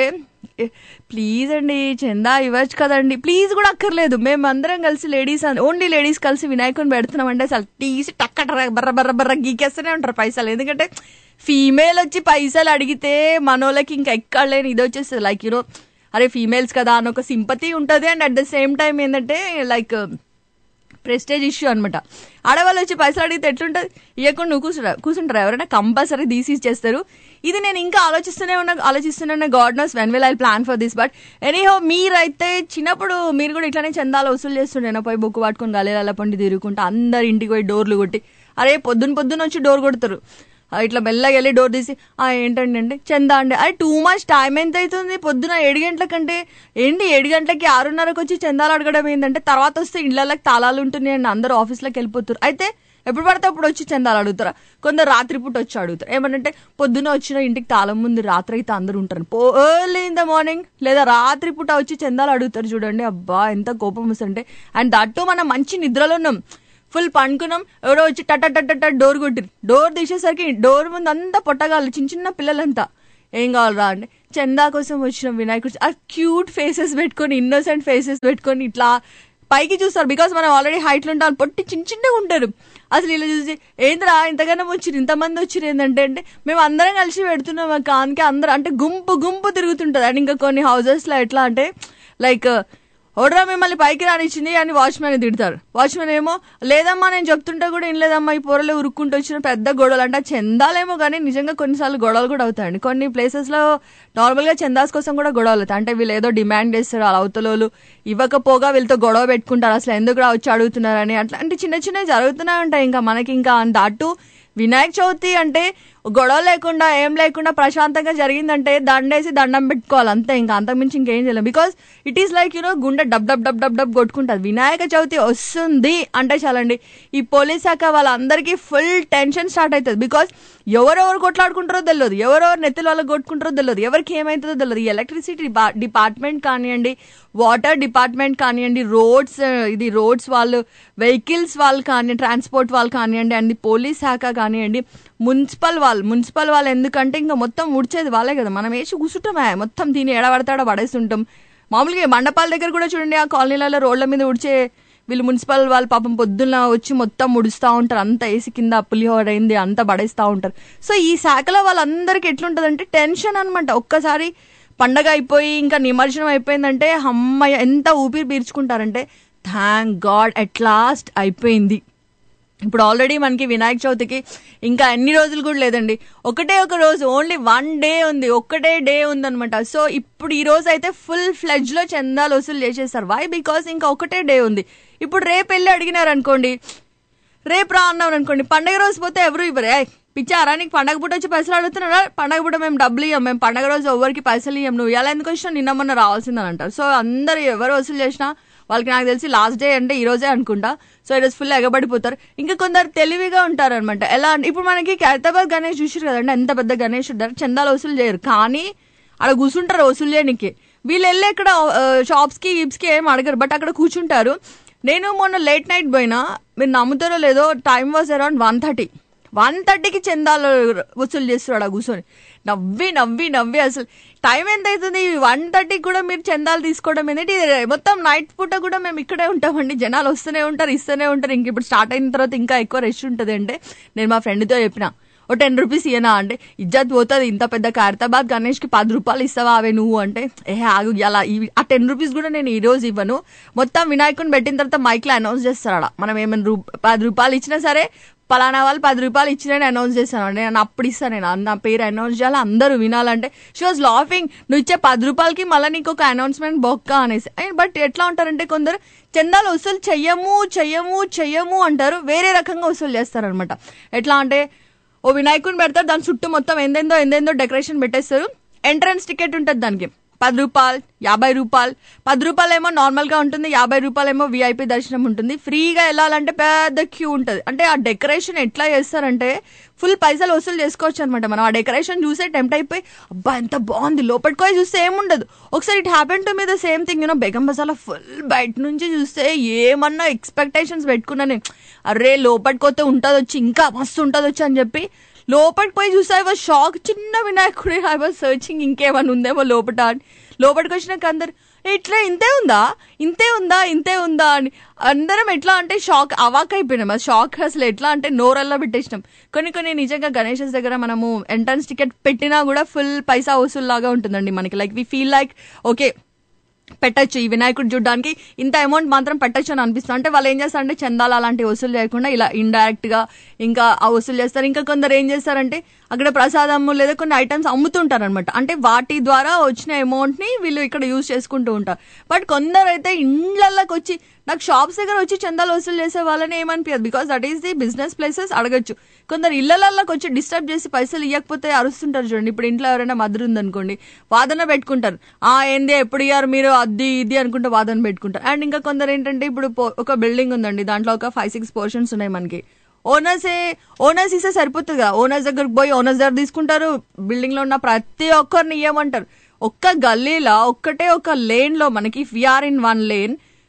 ప్లీజ్ అండి చందా ఇవ్వచ్చు కదండి ప్లీజ్ కూడా అక్కర్లేదు మేము అందరం కలిసి లేడీస్ ఓన్లీ లేడీస్ కలిసి వినాయకుని పెడుతున్నాం అంటే అసలు తీసి టక్క టర బర్ర బర్ర బర్ర గీకేస్తూనే ఉంటారు పైసలు ఎందుకంటే ఫీమేల్ వచ్చి పైసలు అడిగితే మనోళ్ళకి ఇంకా ఎక్కడ లేని ఇది వచ్చేస్తుంది లైక్ యూనో అరే ఫీమేల్స్ కదా అని ఒక సింపతి ఉంటుంది and at the same time ఏంటంటే లైక్ ప్రెస్టేజ్ ఇష్యూ అనమాట ఆడవాళ్ళు వచ్చి పైసలు అడిగితే ఎట్లుంటుంది ఇవ్వకుండా నువ్వు కూర్చుంటా కూర్చుంటారు ఎవరైనా కంపల్సరీ తీసి చేస్తారు ఇది నేను ఇంకా ఆలోచిస్తూనే ఉన్నా ఆలోచిస్తూనే ఉన్న God knows when will I plan for this but anyhow మీరైతే చిన్నప్పుడు మీరు కూడా ఇట్లానే చందాలు వసూలు చేస్తుండేనా పోయి బుక్ పట్టుకొని గలేల పండి తిరుగుకుంటా అందరు ఇంటికి పోయి డోర్లు కొట్టి అరే పొద్దున పొద్దున వచ్చి డోర్ కొడతారు ఆ, ఇట్లా మెల్లగా వెళ్ళి డోర్ తీసి ఆ ఏంటండి అంటే చందా అండి అరే టూ మచ్ టైం ఎంత అవుతుంది పొద్దున ఏడు గంటలకంటే ఏంటి ఏడు గంటలకి ఆరున్నరకు వచ్చి చందాలు అడగడం ఏంటంటే తర్వాత వస్తే ఇళ్ళకి తాళాలు ఉంటున్నాయండి అందరూ ఆఫీస్లోకి వెళ్ళిపోతారు అయితే ఎప్పుడు పడితే అప్పుడు వచ్చి చందాలు అడుగుతారా కొందరు రాత్రిపూట వచ్చి అడుగుతారు ఏమనంటే పొద్దున వచ్చిన ఇంటికి తాళం ముందు రాత్రి అయితే అందరూ ఉంటారు పో ఎర్లీ ఇన్ ద మార్నింగ్ లేదా రాత్రిపూట వచ్చి చందాలు అడుగుతారు చూడండి అబ్బా ఎంత కోపం వస్తుంటే అండ్ దట్టు మనం మంచి నిద్రలో ఉన్నాం ఫుల్ పండుకున్నాం ఎవరో వచ్చి టట టట టట డోర్ కొట్టిరు డోర్ తీసేసరికి డోర్ ముందు అంతా పొట్టగాళ్ళు చిన్న చిన్న పిల్లలంతా ఏం కావాలరా అంటే చందా కోసం వచ్చిన వినాయకుడు ఆ క్యూట్ ఫేసెస్ పెట్టుకొని ఇన్నోసెంట్ ఫేసెస్ పెట్టుకొని ఇట్లా పైకి చూస్తారు బికాస్ మనం ఆల్రెడీ హైట్లు ఉంటాం పొట్టి చిన్న చిన్నగా ఉంటారు అసలు ఇలా చూసి ఏంద్రా ఇంతగానం వచ్చిరు ఇంతమంది వచ్చిరు ఏంటంటే అంటే మేము అందరం కలిసి పెడుతున్నాం అక్క అందుకే అందరూ అంటే గుంపు గుంపు తిరుగుతుంటది అండ్ ఇంకా కొన్ని హౌసెస్ లో ఎట్లా అంటే లైక్ ఓడరా మిమ్మల్ని పైకి రానిచ్చింది అని వాచ్మెన్ తిడతారు వాచ్మెన్ ఏమో లేదమ్మా నేను చెప్తుంటే కూడా ఏం లేదమ్మా ఈ పొరలు ఉరుక్కుంటూ వచ్చిన పెద్ద గొడవలు అంటే చెందాలేమో కానీ నిజంగా కొన్నిసార్లు గొడవలు కూడా అవుతాయండి కొన్ని ప్లేసెస్ లో నార్మల్ గా చందాస్ కోసం కూడా గొడవలు అవుతాయి అంటే వీళ్ళు ఏదో డిమాండ్ చేస్తారు అలా అవతలోళ్ళు ఇవ్వకపోగా వీళ్ళతో గొడవ పెట్టుకుంటారు అసలు ఎందుకు రా వచ్చి అడుగుతున్నారని అట్లా అంటే చిన్న చిన్నవి జరుగుతూనే ఉంటాయి ఇంకా మనకి ఇంకా దాటు వినాయక చవితి అంటే గొడవ లేకుండా ఏం లేకుండా ప్రశాంతంగా జరిగిందంటే దండేసి దండం పెట్టుకోవాలి అంతే ఇంకా అంతకుమించి ఇంకేం చేయలేం because it is like you know గుండె డబ్ డబ్ డబ్ డబ్ డబ్ కొట్టుకుంటుంది వినాయక చవితి వస్తుంది అంటే చాలండి ఈ పోలీస్ శాఖ వాళ్ళందరికీ ఫుల్ టెన్షన్ స్టార్ట్ అవుతుంది బికాస్ ఎవరెవరు కొట్లాడుకుంటారో తెలియదు ఎవరెవరు నెత్తుల వాళ్ళకి కొట్టుకుంటారో తెలియదు ఎవరికి ఏమవుతుందో తెలియదు ఈ ఎలక్ట్రిసిటీ డిపార్ట్మెంట్ కానివ్వండి వాటర్ డిపార్ట్మెంట్ కానివ్వండి రోడ్స్ ఇది రోడ్స్ వాళ్ళు వెహికల్స్ వాళ్ళు కానీ ట్రాన్స్పోర్ట్ వాళ్ళు కానివ్వండి అండ్ పోలీస్ శాఖ కానివ్వండి మున్సిపల్ వాళ్ళు మున్సిపల్ వాళ్ళు ఎందుకంటే ఇంకా మొత్తం ఉడిచేది వాళ్ళే కదా మనం వేసి కూర్చుంటామే మొత్తం తిని ఎడబడతాడో పడేస్తుంటాం మామూలుగా ఈ మండపాల దగ్గర కూడా చూడండి ఆ కాలనీలలో రోడ్ల మీద ఉడిచే వీళ్ళు మున్సిపల్ వాళ్ళు పాపం పొద్దున్న వచ్చి మొత్తం ముడుస్తూ ఉంటారు అంత వేసి కింద పులిహోర అయింది అంతా పడేస్తూ ఉంటారు సో ఈ శాఖలో వాళ్ళందరికీ ఎట్లుంటుంది అంటే టెన్షన్ అనమాట ఒక్కసారి పండగ అయిపోయి ఇంకా నిమజ్జనం అయిపోయిందంటే అమ్మయ్య ఎంత ఊపిరి పీల్చుకుంటారంటే థ్యాంక్ గాడ్ అట్ లాస్ట్ అయిపోయింది ఇప్పుడు ఆల్రెడీ మనకి వినాయక చవితికి ఇంకా ఎన్ని రోజులు కూడా లేదండి ఒకటే ఒక రోజు ఓన్లీ వన్ డే ఉంది ఒక్కటే డే ఉందన్నమాట సో ఇప్పుడు ఈ రోజు అయితే ఫుల్ ఫ్లెడ్జ్ లో చందాలు వసూలు చేసేస్తారు వై బికాస్ ఇంకా ఒకటే డే ఉంది ఇప్పుడు రేపు వెళ్ళి అడిగినారు అనుకోండి రేపు రా అన్నాం అనుకోండి పండగ రోజు పోతే ఎవరు ఇవ్వరే "ఏయ్, పిచ్చారా నీకు పండగ పూట వచ్చి పైసలు అడుగుతున్నారా పండగ పూట మేము డబ్బులు ఇవ్వం మేము పండగ రోజు ఎవరికి పైసలు ఇవ్వం నువ్వు ఎలా ఎందుకు వచ్చినా నిన్న మొన్న రావాల్సిందని అంటారు సో అందరు ఎవరు వసూలు చేసినా వాళ్ళకి నాకు తెలిసి లాస్ట్ డే అంటే ఈ రోజే అనుకుంటా సో ఈరోజు ఫుల్ ఎగబడిపోతారు ఇంకా కొందరు తెలివిగా ఉంటారు అనమాట ఎలా అంటే ఇప్పుడు మనకి ఖైరతాబాద్ గణేష్ చూసారు కదండి ఎంత పెద్ద గణేష్ ఉంటారు చందాలు వసూలు చేయరు కానీ అక్కడ కూర్చుంటారు వసూలు చేయడానికి వీళ్ళు వెళ్ళి ఇక్కడ షాప్స్ కి గిప్స్ కి ఏం అడగరు బట్ అక్కడ కూర్చుంటారు నేను మొన్న లేట్ నైట్ పోయినా మీరు నమ్ముతారో లేదో time was around one thirty one థర్టీకి చందాలు వసూలు చేస్తున్నాడు ఆ కూర్చొని నవ్వి నవ్వి నవ్వి అసలు టైం ఎంత అవుతుంది వన్ థర్టీకి కూడా మీరు చందాలు తీసుకోవడం ఏంటంటే ఇది మొత్తం నైట్ పూట కూడా మేము ఇక్కడే ఉంటామండి జనాలు వస్తూనే ఉంటారు ఇస్తూనే ఉంటారు ఇంక ఇప్పుడు స్టార్ట్ అయిన తర్వాత ఇంకా ఎక్కువ రష్ ఉంటుంది అంటే నేను మా ఫ్రెండ్తో చెప్పిన ఓ టెన్ రూపీస్ ఇయనా అంటే ఇజ్జత్ పోతుంది ఇంత పెద్ద ఖైరతాబాద్ గణేష్ కి పది రూపాయలు ఇస్తావా అవే నువ్వు అంటే ఏ ఆగు అలా ఇవి- ఆ టెన్ రూపీస్ కూడా నేను ఈ రోజు ఇవ్వను మొత్తం వినాయకుని పెట్టిన తర్వాత మైక్ లో అనౌన్స్ చేస్తాడు మనం ఏమైనా రూ పది రూపాయలు ఇచ్చినా సరే పలానా వాళ్ళు పది రూపాయలు ఇచ్చినని అనౌన్స్ చేస్తాను నేను అప్పుడు ఇస్తాను నేను నా పేరు అనౌన్స్ చేయాలి అందరూ వినాలంటే షీ వాజ్ లాఫింగ్ నువ్వు ఇచ్చే పది రూపాయలకి మళ్ళీ నీకు ఒక అనౌన్స్మెంట్ బొక్క అనేసి బట్ ఎట్లా ఉంటారంటే కొందరు చందాలు వసూలు చెయ్యము చెయ్యము చెయ్యము అంటారు వేరే రకంగా వసూలు చేస్తారు అనమాట ఎట్లా అంటే ఓ వినాయకుని పెడతారు దాని చుట్టూ మొత్తం ఎందెందో ఎందెందో డెకరేషన్ పెట్టేస్తారు ఎంట్రన్స్ టికెట్ ఉంటుంది దానికి పది రూపాయలు యాభై రూపాయలు పది రూపాయలు ఏమో నార్మల్ గా ఉంటుంది యాభై రూపాయలు ఏమో విఐపి దర్శనం ఉంటుంది ఫ్రీగా వెళ్ళాలంటే పెద్ద క్యూ ఉంటుంది అంటే ఆ డెకరేషన్ ఎట్లా చేస్తారంటే ఫుల్ పైసలు వసూలు చేసుకోవచ్చు అనమాట మనం ఆ డెకరేషన్ చూసే టెంప్ట్ అయిపోయి అబ్బా ఎంత బాగుంది లోపలికి పోయి చూస్తే ఏముండదు ఒకసారి it happen to me the same thing you know Begum బజార్లో ఫుల్ బయట నుంచి చూస్తే ఏమన్నా ఎక్స్పెక్టేషన్స్ పెట్టుకున్నా నేను అరే లోపలికి పోతే ఉంటుంది వచ్చి ఇంకా మస్తు ఉంటుంది వచ్చి అని చెప్పి లోపలికి పోయి చూస్తే ఐ వాజ్ షాక్ చిన్న వినాయకుడి ఐ వాజ్ సర్చింగ్ ఇంకేమైనా ఉందేమో లోపల అని లోపలికి వచ్చినాక అందరు ఇట్లా ఇంతే ఉందా ఇంతే ఉందా ఇంతే ఉందా అని అందరం ఎట్లా అంటే షాక్ అవాక్ అయిపోయినాం ఆ షాక్ అసలు ఎట్లా అంటే నోరల్లా పెట్టేసినాం కొన్ని కొన్ని నిజంగా గణేష్ దగ్గర మనము ఎంట్రన్స్ టికెట్ పెట్టినా కూడా ఫుల్ పైసా వసూలు లాగా ఉంటుందండి మనకి like we feel like okay పెట్టచ్చు ఈ వినాయకుడు చూడడానికి ఇంత అమౌంట్ మాత్రం పెట్టచ్చు అని అనిపిస్తుంది అంటే వాళ్ళు ఏం చేస్తారంటే చందాలు అలాంటివి వసూలు చేయకుండా ఇలా ఇండైరెక్ట్ గా ఇంకా ఆ వసూలు చేస్తారు ఇంకా కొందరు ఏం చేస్తారంటే అక్కడ ప్రసాదము లేదా కొన్ని ఐటమ్స్ అమ్ముతుంటారు అనమాట అంటే వాటి ద్వారా వచ్చిన అమౌంట్ ని వీళ్ళు ఇక్కడ యూజ్ చేసుకుంటూ ఉంటారు బట్ కొందరు అయితే ఇండ్లకి వచ్చి నాకు షాప్స్ దగ్గర వచ్చి చందాలు వసూలు చేసే వాళ్ళని ఏమనిపించదు because that is the business places అడగచ్చు కొందరు ఇళ్లకి వచ్చి డిస్టర్బ్ చేసి పైసలు ఇవ్వకపోతే అరుస్తుంటారు చూడండి ఇప్పుడు ఇంట్లో ఎవరైనా మధురు ఉందనుకోండి వాదన పెట్టుకుంటారు ఆ ఏంది ఎప్పుడు ఇయ్యారు మీరు అది ఇది అనుకుంటే వాదన పెట్టుకుంటారు అండ్ ఇంకా కొందరు ఏంటంటే ఇప్పుడు పో- ఒక బిల్డింగ్ ఉందండి దాంట్లో ఒక ఫైవ్ సిక్స్ పోర్షన్స్ ఉన్నాయి మనకి ఓనర్స్ ఓనర్స్ ఇస్తే సరిపోతుంది కదా ఓనర్స్ దగ్గరకు పోయి ఓనర్స్ దగ్గర తీసుకుంటారు బిల్డింగ్ లో ఉన్న ప్రతి ఒక్కరిని ఇవ్వమంటారు ఒక్క గల్లీలో ఒక్కటే ఒక లేన్ లో మనకి విఆర్ ఇన్ వన్ లేన్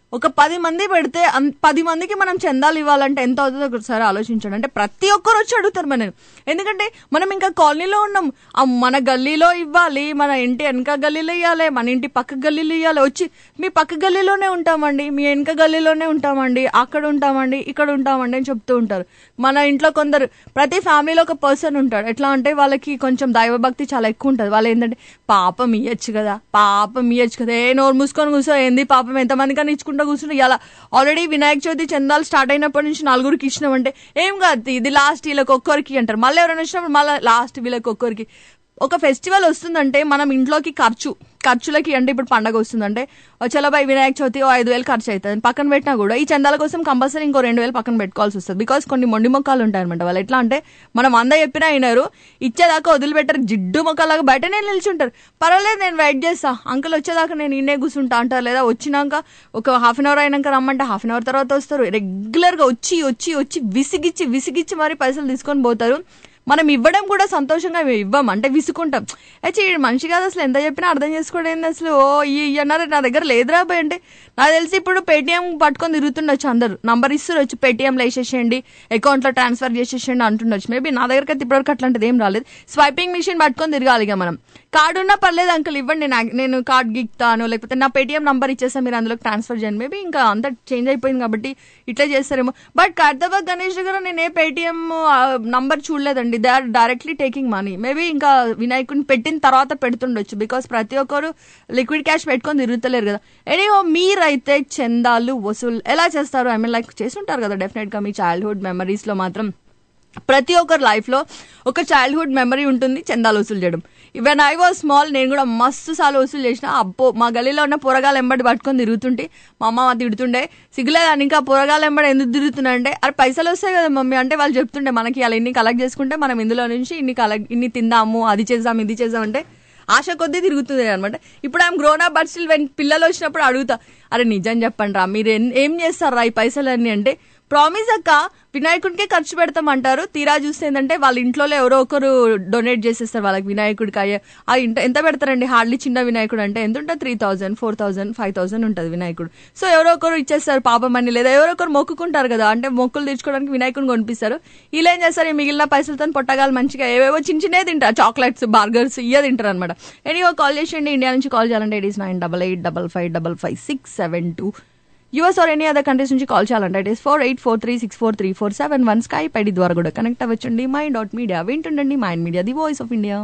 ఒక పది మంది పెడితే అన్- పది మందికి మనం చందాలు ఇవ్వాలంటే ఎంత అవుతుందో ఒకసారి ఆలోచించండి అంటే ప్రతి ఒక్కరు వచ్చి అడుగుతారు మనం ఎందుకంటే మనం ఇంకా కాలనీలో ఉన్నాం ఆ మన గల్లీలో ఇవ్వాలి మన ఇంటి వెనక గల్లీలో ఇవ్వాలి మన ఇంటి పక్క గల్లీలో ఇవ్వాలి వచ్చి మీ పక్క గల్లీలోనే ఉంటామండి మీ వెనక గల్లీలోనే ఉంటామండి అక్కడ ఉంటామండి ఇక్కడ ఉంటామండి అని చెప్తూ ఉంటారు మన ఇంట్లో కొందరు ప్రతి ఫ్యామిలీలో ఒక పర్సన్ ఉంటాడు ఎట్లా అంటే వాళ్ళకి కొంచెం దైవభక్తి చాలా ఎక్కువ ఉంటుంది వాళ్ళు ఏంటంటే పాపం ఇయ్యచ్చు కదా పాపం ఇయ్యచ్చు కదా ఏ నోరు మూసుకొని కూర్చో ఏంది పాపం ఎంతమంది కానీ ఇచ్చుకుంటా కూర్చుంటే ఇలా ఆల్రెడీ వినాయక చవితి చందాలు స్టార్ట్ అయినప్పటి నుంచి నలుగురికి ఇచ్చినామంటే ఏం కాదు ఇది లాస్ట్ వీళ్ళకి ఒక్కరికి అంటారు మళ్ళీ ఎవరైనా వచ్చినప్పుడు మళ్ళీ లాస్ట్ వీళ్ళకి ఒక్కరికి ఒక ఫెస్టివల్ వస్తుందంటే మనం ఇంట్లోకి ఖర్చు ఖర్చులకి అంటే ఇప్పుడు పండగ వస్తుందంటే ఓ చలో బై వినాయక చవితి ఓ ఐదు వేలు ఖర్చు అవుతుంది పక్కన పెట్టినా కూడా ఈ చందాల కోసం కంపల్సరీ ఇంకో రెండు వేలు పక్కన పెట్టుకోవాల్సి వస్తుంది బికాస్ కొన్ని మొండి మొక్కలు ఉంటాయి అనమాట వాళ్ళు ఎట్లా అంటే మనం అంద చెప్పినా అయినారు ఇచ్చేదాకా వదిలిపెట్టారు జిడ్డు మొక్కలాగా బయటనే నిల్చుంటారు పర్వాలేదు నేను వెయిట్ చేస్తా అంకుల్ వచ్చేదాకా నేను ఇన్నే కూర్చుంటా అంటారు లేదా వచ్చినాక ఒక హాఫ్ అన్ అవర్ అయినాక రమ్మంటే హాఫ్ అన్ అవర్ తర్వాత వస్తారు రెగ్యులర్గా వచ్చి వచ్చి వచ్చి విసిగిచ్చి విసిగిచ్చి మరి పైసలు తీసుకొని పోతారు మనం ఇవ్వడం కూడా సంతోషంగా ఇవ్వం అంటే విసుకుంటాం అయితే ఈ మనిషి కాదు అసలు ఎంత చెప్పినా అర్థం చేసుకోవడం ఏంది అసలు ఓ ఈ ఈ అన్నారు నా దగ్గర లేదురా భయ్ అంటే నాకు తెలిసి ఇప్పుడు పేటిఎం పట్టుకొని తిరుగుతుండొచ్చు అందరు నంబర్ ఇస్తుండొచ్చు పేటిఎంలో వేసేసేయండి అకౌంట్లో ట్రాన్స్ఫర్ చేసేసేయండి అంటుండొచ్చు మేబీ నా దగ్గరికి అయితే ఇప్పటివరకు అట్లాంటిది ఏం రాలేదు స్వైపింగ్ మిషన్ పట్టుకొని తిరగాలి ఇక మనం కార్డు ఉన్నా పర్లేదు అంకుల్ ఇవ్వండి నాకు నేను కార్డ్ గిక్తాను లేకపోతే నా పేటిఎం నంబర్ ఇచ్చేసా మీరు అందులోకి ట్రాన్స్ఫర్ చేయండి మేబీ ఇంకా అంతా చేంజ్ అయిపోయింది కాబట్టి ఇట్లా చేస్తారేమో బట్ కర్దబాగ్ గణేష్ దగ్గర నేను ఏ పేటిఎం నంబర్ చూడలేదండి they are directly taking money maybe ఇంకా వినాయకుడిని పెట్టిన తర్వాత పెడుతుండొచ్చు బికాస్ ప్రతి ఒక్కరు లిక్విడ్ క్యాష్ పెట్టుకొని తిరుగుతలేరు కదా ఎనీహో మీరైతే చందాలు వసూలు ఎలా చేస్తారు ఐ మీన్ లైక్ చేస్తుంటారు కదా డెఫినెట్ గా మీ చైల్డ్హుడ్ మెమరీస్ లో మాత్రం ప్రతి ఒక్కరి లైఫ్ లో ఒక చైల్డ్హుడ్ మెమరీ ఉంటుంది చందాలు వసూలు చేయడం వెన్ ఐ వాజ్ స్మాల్ నేను కూడా మస్తు సార్లు వసూలు చేసిన అబ్బో మా గలీలో ఉన్న పొరగాలు ఎంబడి పట్టుకొని తిరుగుతుంటే మా అమ్మ తిడుతుండే సిగ్గులేదని ఇంకా పొరగాలు ఎంబడి ఎందుకు తిరుగుతున్నా అంటే అరే పైసలు వస్తాయి కదా మమ్మీ అంటే వాళ్ళు చెప్తుండే మనకి అలా ఇన్ని కలెక్ట్ చేసుకుంటే మనం ఇందులో నుంచి ఇన్ని కలెక్ట్ ఇన్ని తిందాము అది చేద్దాం ఇది చేద్దాం అంటే ఆశ కొద్దీ తిరుగుతుంది అనమాట ఇప్పుడు I'm grown up but still when పిల్లలు వచ్చినప్పుడు అడుగుతా అరే నిజం చెప్పండి రా మీరు ఏం- ఏం చేస్తారా ఈ పైసలన్నీ అంటే ప్రామిస్ అక్క వినాయకుడికే ఖర్చు పెడతామంటారు తీరా చూస్తే ఏంటంటే వాళ్ళ ఇంట్లో ఎవరో ఒకరు డొనేట్ చేసేస్తారు వాళ్ళకి వినాయకుడికి అయ్యే ఆ ఇంట ఎంత పెడతారండి హార్డ్లీ చిన్న వినాయకుడు అంటే ఎంత ఉంటుంది three thousand four thousand five thousand ఉంటుంది వినాయకుడు సో ఎవరో ఒకరు ఇచ్చేస్తారు పాపం అని లేదా ఎవరో ఒకరు మొక్కుకుంటారు కదా అంటే మొక్కులు తీర్చుకోవడానికి వినాయకుడిని కొనిపిస్తారు వీళ్ళు ఏం చేస్తారు ఈ మిగిలిన పైసలతో పొట్టగాలు మంచిగా ఏవేవో చిన్న చిన్నవి తింటారు చాక్లెట్స్ బర్గర్స్ ఇవే తింటారు అనమాట ఎనీవో కాల్ చేసేయండి ఇండియా నుంచి కాల్ చేయాలంటే it is nine double eight double five double five six seven two US or any other countries నుంచి కాల్ చేయాలంటే it is four eight four three six four three four seven one Skype ID ద్వారా కూడా connect అవ్వచ్చండి mind dot media వింటుండండి mind media the voice of India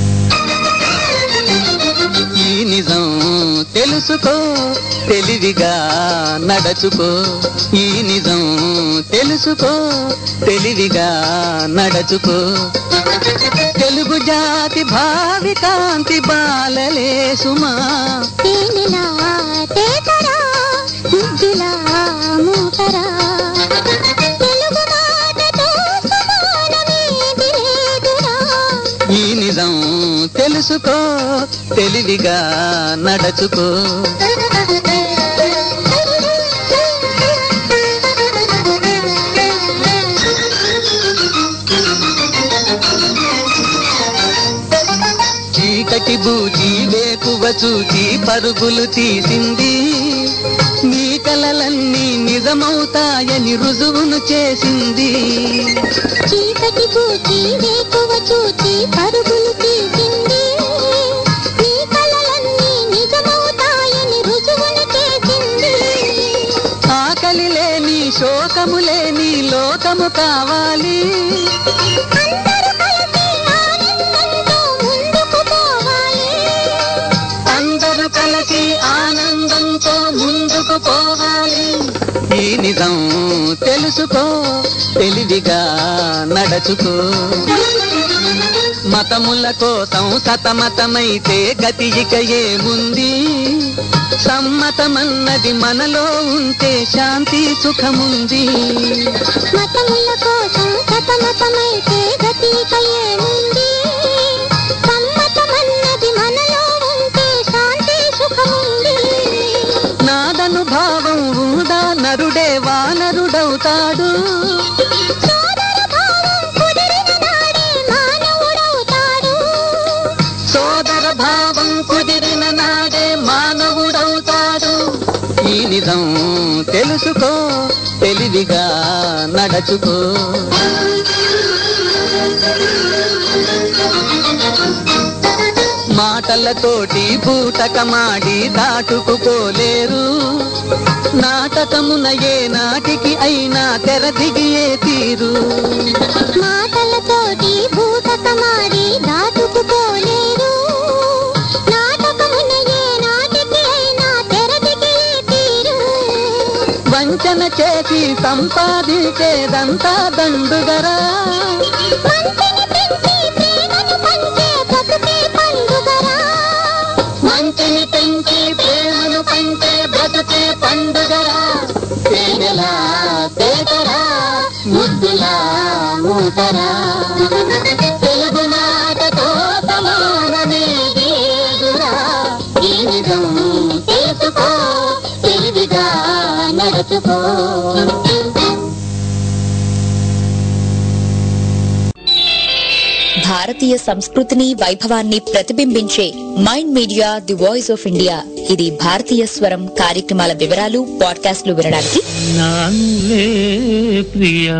ఈ నిజం తెలుసుకో తెలివిగా నడచుకో ఈ నిజం తెలుసుకో తెలివిగా నడచుకో తెలుగు జాతి భావి కాంతి బాలలే సుమా తేనెలా తేతరా ముద్దులా మూతరా తెలుగు మాటతో సమానమేది లేదురా ఈ నిజం తెలుసుకో తెలివిగా నడచుకో చీకటి బూచి వేకువ చూచి పరుగులు తీసింది నీ కలలన్నీ నిజమవుతాయని రుజువును చేసింది చీకటి పూచి వేకువ చూచి పరుగులు తీసింది నీ కలలన్నీ నిజమవుతాయని రుజువును చేసింది ఆకలి లేని శోకము లేని లోకము కావాలి అందరూ కలిసి ఆనందంతో అందరూ కలిసి ఆనందంతో ముందుకు పోవాలి ముందుకు పోవాలి ఈ నిజం తెలుసుకో తెలివిగా నడచుకో మతముల కోసం సతమతమైతే గతి ఇక ఏముంది సమ్మతమన్నది మనలో ఉంటే శాంతి సుఖముంది మతముల కోసం సతమతమైతే గతిక ఏముంది సమ్మతమన్నది మనలో ఉంటే శాంతి సుఖముంది నాదను భావం ఉందా నరుడే వానరుడవుతాడు సోదర భావం కుదిరిన నాడే మానవుడవుతాడు సోదర భావం కుదిరిన నాడే మానవుడవుతాడు ఈ నిజం తెలుసుకో తెలివిగా నడచుకో మాటలతోటి బూటకమాడి దాటుకుపోలేరు నాటకమున ఏ నాటికి అయినా తెరదిగియే తీరు మాటలతోటి భూతకమాడి దాటుకుపోలేరు నాటకమున ఏ నాటికి అయినా తెరదిగే తీరు వంచన చేసి సంపాదించేదంతా దండుగరా మంచిని పెంచి ప్రేమను పంచే బ్రతుకే పండుగరా తేనెలా తేటరా ముద్దులా మూటరా తెలుగు మాటతో సమానమేదిరా ఈ నిజం తెలుసుకో తెలివిగా నడుచుకో భారతీయ సంస్కృతిని వైభవాన్ని ప్రతిబింబించే mind media the voice of India ఇది భారతీయ స్వరం కార్యక్రమాల వివరాలు పాడ్కాస్ట్లు వినడానికి నానులే ప్రియా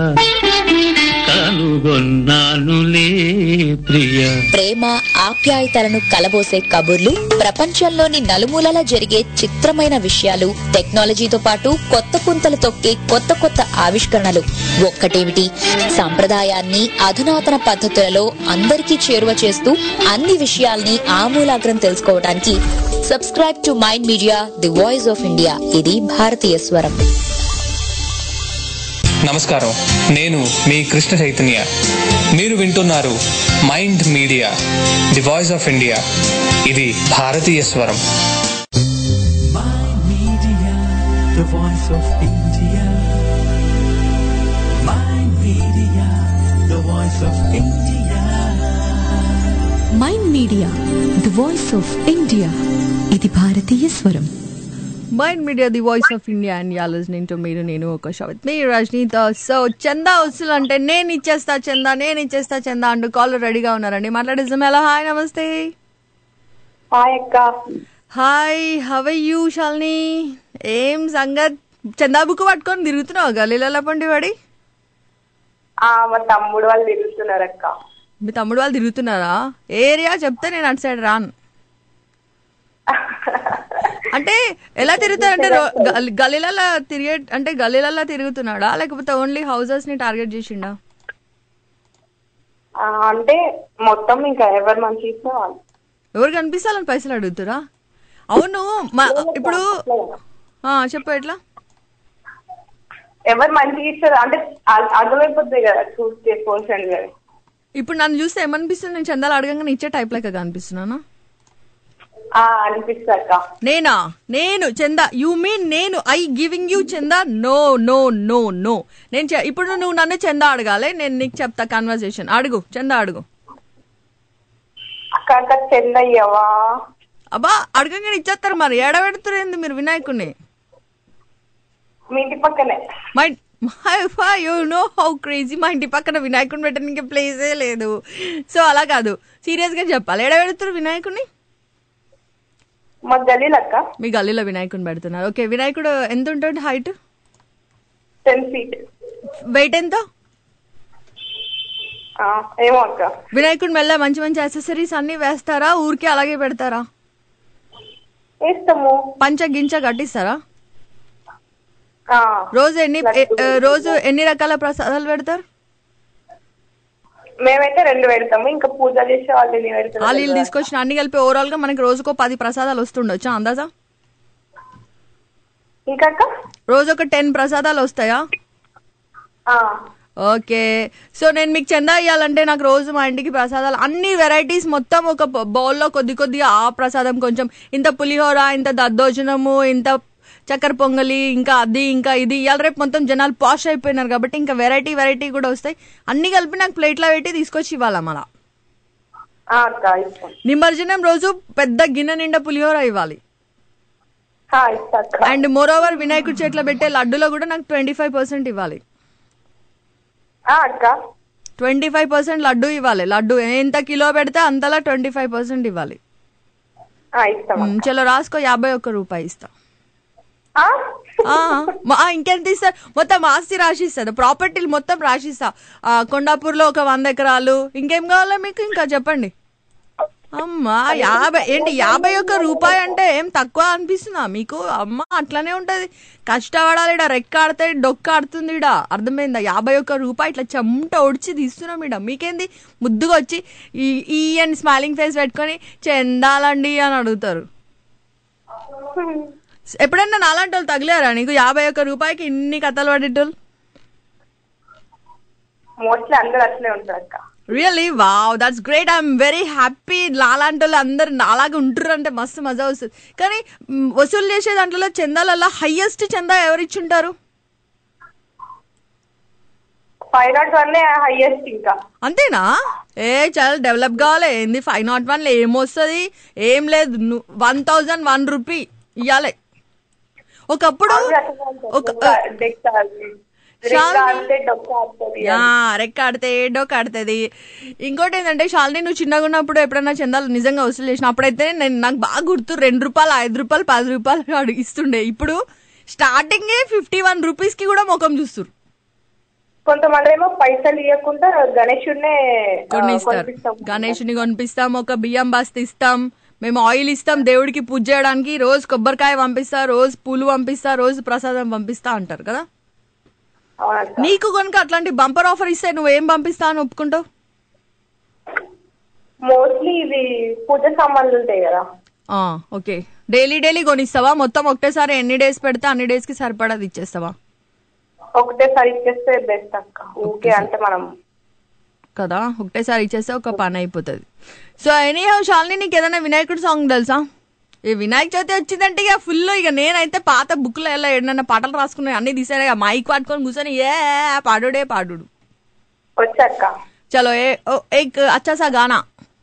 కనుగొన్నానులే ప్రియా ప్రేమ ఆప్యాయతలను కలబోసే కబుర్లు ప్రపంచంలోని నలుమూలలా జరిగే చిత్రమైన విషయాలు టెక్నాలజీతో పాటు కొత్త పుంతలు తొక్కే కొత్త కొత్త ఆవిష్కరణలు ఒక్కటేమిటి సంప్రదాయాన్ని అధునాతన పద్ధతులలో అందరికీ చేరువ చేస్తూ అన్ని విషయాల్ని ఆమూలాగ్రం తెలుసుకోవడానికి subscribe to mind media the voice of India ఇది భారతీయ స్వరం నమస్కారం నేను మీ కృష్ణ చైతన్య మీరు వింటున్నారు mind media the voice of India ఇది భారతీయ స్వరం the voice of India. My media, the voice of India. Mind media the voice of India ఇది భారతీయ స్వరం mind media the voice of India and yeah listening to మీరు నేను ఒక show with మీ రజనీతో సో చందా వస్తులు అంటే నేను ఇచ్చేస్తా చందా నేను ఇచ్చేస్తా చందా అంటూ కాల్ రెడీగా ఉన్నారండి మాట్లాడేసాం ఎలా హాయ్ నమస్తే హాయ్ అక్క హాయ్ హవ్ యూ షాల్ని ఏం సంగత్ చందా బుక్ పట్టుకొని తిరుగుతున్నావు గలీలలో పండి వాడి ఆ, మా తమ్ముడు వాళ్ళు తిరుగుతున్నారు అక్క మీ తమ్ముడు వాళ్ళు తిరుగుతున్నారా ఏరియా చెప్తే నేను అటు సైడ్ రాను అంటే ఎలా తిరుగుతారంటే రో- గల్- గలీలలో తిరిగే అంటే గలీలలో తిరుగుతున్నాడా లేకపోతే ఓన్లీ హౌసెస్ ని టార్గెట్ చేసిండా ఆ, అంటే మొత్తం ఇంకా ఎవరు మంచి ఇస్తే వాళ్ళు ఎవరు కనిపిస్తాలని పైసలు అడుగుతురా అవును మా ఇప్పుడు ఆ, చెప్పు ఎట్లా ఎవరు మంచిగా ఇస్తారు అంటే అ- అర్థమైపోతుంది కదా చూస్తే పోర్షన్ కదా ఇప్పుడు నన్ను చూస్తే ఏమనిపిస్తుంది నేను చందాలు అడగంగా ఇచ్చే టైప్ లెక్క కనిపిస్తున్నానా ఆ, అనిపిస్తుంది అక్క నేనా నేను చందా యూ మీన్ నేను ఐ గివింగ్ యూ చందా నో నో నో నో నేను చె- ఇప్పుడు నువ్వు నన్ను చందా అడగాలి నేను నీకు చెప్తా కన్వర్సేషన్ అడుగు చందా అడుగు అక్క అక్క చెందయ్యవా అబ్బా అడగంగానే ఇచ్చేస్తారు మరి ఏడబెడుతారు ఏంది మీరు వినాయకుడిని మీ ఇంటి పక్కనే my you know how crazy మా ఇంటి పక్కన వినాయకుడిని పెట్టడానికి ప్లేసే లేదు సో అలా కాదు సీరియస్ గా చెప్పాలి ఏడబెడుతారు వినాయకుడిని మా గలీలు అక్క మీ గల్లీలో వినాయకుడిని పెడుతున్నారు ఓకే వినాయకుడు ఎంత ఉంటుంది హైట్ టెన్ ఫీట్ వెయిట్ ఎంత ఏమో అక్క వినాయకుడి మెల్ల మంచి మంచి యాక్సెసరీస్ అన్ని వేస్తారా ఊరికే అలాగే పెడతారా వేస్తాము పంచ గించ కట్టిస్తారా ఆ, రోజు ఎన్ని ఎ- ఏ, రోజు ఎన్ని రకాల ప్రసాదాలు పెడతారు మేమైతే రెండు పెడతాము ఇంకా పూజ చేసే వాళ్ళు ఎన్ని వాళ్ళు వీళ్ళు పెడతారు తీసుకొచ్చిన అన్ని కలిపి ఓవరాల్ గా మనకి రోజుకో పది ప్రసాదాలు వస్తుండొచ్చా అందాజా ఇంకా అక్క రోజు ఒక టెన్ ప్రసాదాలు వస్తాయా ఆ, ఓకే సో నేను మీకు చందా ఇవ్వాలంటే నాకు రోజు మా ఇంటికి ప్రసాదాలు అన్ని వెరైటీస్ మొత్తం ఒక బౌల్లో కొద్ది కొద్దిగా ఆ ప్రసాదం కొంచెం ఇంత పులిహోర ఇంత దద్దోజనము ఇంత చక్కెర పొంగలి ఇంకా అది ఇంకా ఇది ఇవాళ రేపు మొత్తం జనాలు పాష్ అయిపోయినారు కాబట్టి ఇంకా వెరైటీ వెరైటీ కూడా వస్తాయి అన్ని కలిపి నాకు ప్లేట్లో పెట్టి తీసుకొచ్చి ఇవ్వాలి మళ్ళా ఆ, అక్క ఇస్తాం నిమజ్జనం రోజు పెద్ద గిన్నె నిండా పులిహోర ఇవ్వాలి ఆ, ఇస్తా అక్క అండ్ మోర్ ఓవర్ వినాయకుడి చేతిలో పెట్టే లడ్డులో కూడా నాకు ట్వంటీ ఫైవ్ పర్సెంట్ ఇవ్వాలి ఆ, అక్క ట్వంటీ ఫైవ్ పర్సెంట్ లడ్డు ఇవ్వాలి లడ్డు ఎంత కిలో పెడితే అంతలా ట్వంటీ ఫైవ్ పర్సెంట్ ఇవ్వాలి ఆ, ఇస్తాం మ్, చలో రాసుకో యాభై ఒక్క రూపాయి ఇస్తా ఆ? ఆ, మా- ఆ, ఇంకెంత ఇస్తారు మొత్తం ఆస్తి రాసిస్తారు ప్రాపర్టీలు మొత్తం రాసిస్తా ఆ, కొండాపూర్లో ఒక వంద ఎకరాలు ఇంకేం కావాలో మీకు ఇంకా చెప్పండి అమ్మా యాభై ఏంటి యాభై ఒక్క రూపాయి అంటే ఏం తక్కువ అనిపిస్తుందా మీకు అమ్మ అట్లనే ఉంటది కష్టపడాలి ఇడ రెక్క ఆడితే డొక్క ఆడుతుంది ఇడ అర్థమైందా యాభై ఒక్క రూపాయి ఇట్లా చెమట ఒడిచి తీస్తున్నాం ఇడ మీకేంది ముద్దుగా వచ్చి ఈ ఈ అండ్ స్మైలింగ్ ఫేస్ పెట్టుకొని చెందాలండి అని అడుగుతారు ఎప్పుడన్నా నాలాంటి వాళ్ళు తగిలారా నీకు యాభై ఒక్క రూపాయికి ఇన్ని కథలు పడేటోళ్ళు మోస్ట్లీ అందరూ అట్లే ఉంటారు అక్క really wow that's great I'm very happy నాలాంటి వాళ్ళు అందరు నాలాగా ఉంటారు అంటే మస్తు మజా వస్తుంది కానీ మ్, వసూలు చేసే దాంట్లో చందాలలో హైయెస్ట్ చందా ఎవరు ఇచ్చుంటారు ఫైవ్ నాట్ వన్ హైయెస్ట్ ఇంకా అంతేనా ఏ చాలా డెవలప్ కావాలి ఏంది ఫైవ్ నాట్ వన్లో ఏమొస్తుంది ఏం లేదు వన్ థౌజండ్ వన్ రూపీ ఇవ్వాలి ఒకప్పుడు ఒక డెక్ ఆడితే డొక్క ఆడుతుంది యా రెక్క ఆడితే డొక్క ఆడుతుంది ఇంకోటి ఏంటంటే శాలిని నువ్వు చిన్నగా ఉన్నప్పుడు ఎప్పుడైనా చందాలు నిజంగా వసూలు చేసిన అప్పుడైతే నేను నాకు బాగా గుర్తు రెండు రూపాయలు ఐదు రూపాయలు పది రూపాయలు అడిగి ఇస్తుండే ఇప్పుడు స్టార్టింగే ఫిఫ్టీ వన్ రూపీస్ కి కూడా ముఖం చూస్తారు కొంతమంది ఏమో పైసలు ఇవ్వకుండా గణేశుడినే ఆ, కొనిస్తారు కొనిపిస్తాం. గణేషుని కొనిపిస్తాం ఒక బియ్యం బస్త ఇస్తాం మేము ఆయిల్ ఇస్తాం దేవుడికి పూజ చేయడానికి రోజు కొబ్బరికాయ పంపిస్తా రోజు పూలు పంపిస్తా రోజు ప్రసాదం పంపిస్తా అంటారు కదా అవునక్క. నీకు కనుక అట్లాంటి బంపర్ ఆఫర్ ఇస్తే నువ్వు ఏం పంపిస్తా అని ఒప్పుకుంటావు మోస్ట్లీ ఇవి పూజ సామాన్లు ఉంటాయి కదా ఆ, ఓకే డైలీ డైలీ కొనిస్తావా మొత్తం ఒకటేసారి ఎన్ని డేస్ పెడితే అన్ని డేస్ కి సరిపడాది ఇచ్చేస్తావా ఒకటేసారి ఇచ్చేస్తే బెస్ట్ అక్క ఊకే అంటే మనం కదా ఒకటేసారి ఇచ్చేస్తే ఒక పని అయిపోతుంది సో ఎనీ షాలిని నీకు ఏదైనా వినాయకుడు సాంగ్ తెలుసా ఈ వినాయక చవితి వచ్చిందంటే ఇక ఫుల్ ఇక నేనైతే పాత బుక్లో ఎలా ఏడన్నా పాటలు రాసుకున్నాయి అన్ని తీసాను ఇక మైక్ పట్టుకొని కూర్చొని ఏ పాడుడే పాడుడు వచ్చాక చలో ఏ ఓ, ఏక్ అచ్చా సా గానా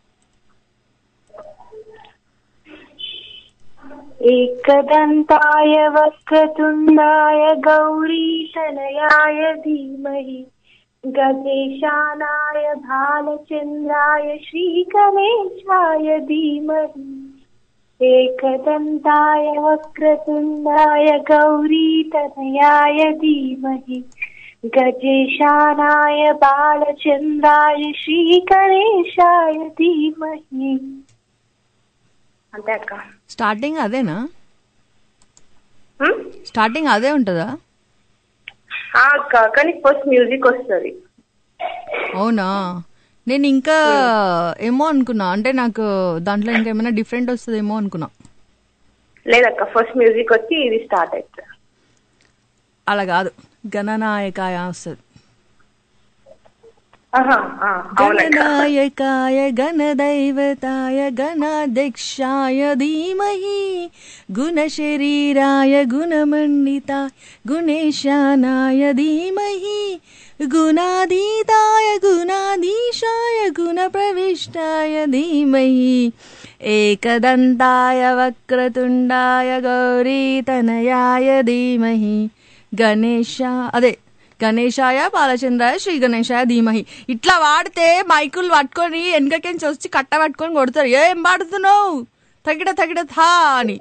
एकदन्ताय वक्रतुण्डाय गौरीतनयाय धीमहि गजेशानाय भालचन्द्राय श्रीगणेशाय धीमहि एकदन्ताय वक्रतुण्डाय गौरीतनयाय धीमहि गजेशानाय बालचन्द्राय श्रीगणेशाय धीमहि అంతే అక్క స్టార్టింగ్ అదేనా స్టార్టింగ్ అదే ఉంటుందా ఆ అక్క కానీ ఫస్ట్ మ్యూజిక్ వస్తుంది అవునా నేను ఇంకా ఏమో అనుకున్నా అంటే నాకు దాంట్లో ఇంకా ఏమైనా డిఫరెంట్ వస్తుందేమో అనుకున్నా లేదక్క ఫస్ట్ మ్యూజిక్ వచ్చి ఇది స్టార్ట్ అవుతుంది అలా కాదు గణనాయకాయ వస్తుంది ఆహా, ఆ, అవునక్క గణనాయకాయ గణదైవతాయ గణాధ్యక్షాయ ధీమహి గుణశరీరాయ గుణమండితాయ గుణేశానాయ ధీమహి గుణాధీతాయ గుణాధీశాయ గుణప్రవిష్టాయ ధీమహి ఏకదంతాయ వక్రతుండాయ గౌరీతనయాయ ధీమహి గణేశ అదే గణేశాయ బాలచంద్రాయ శ్రీ గణేశాయ ధీమహి ఇట్లా వాడితే మైకులు పట్టుకొని వెనకకించి వచ్చి కట్ట పట్టుకొని కొడతారు ఏం పాడుతున్నావు తగిడ తగిడ థా అని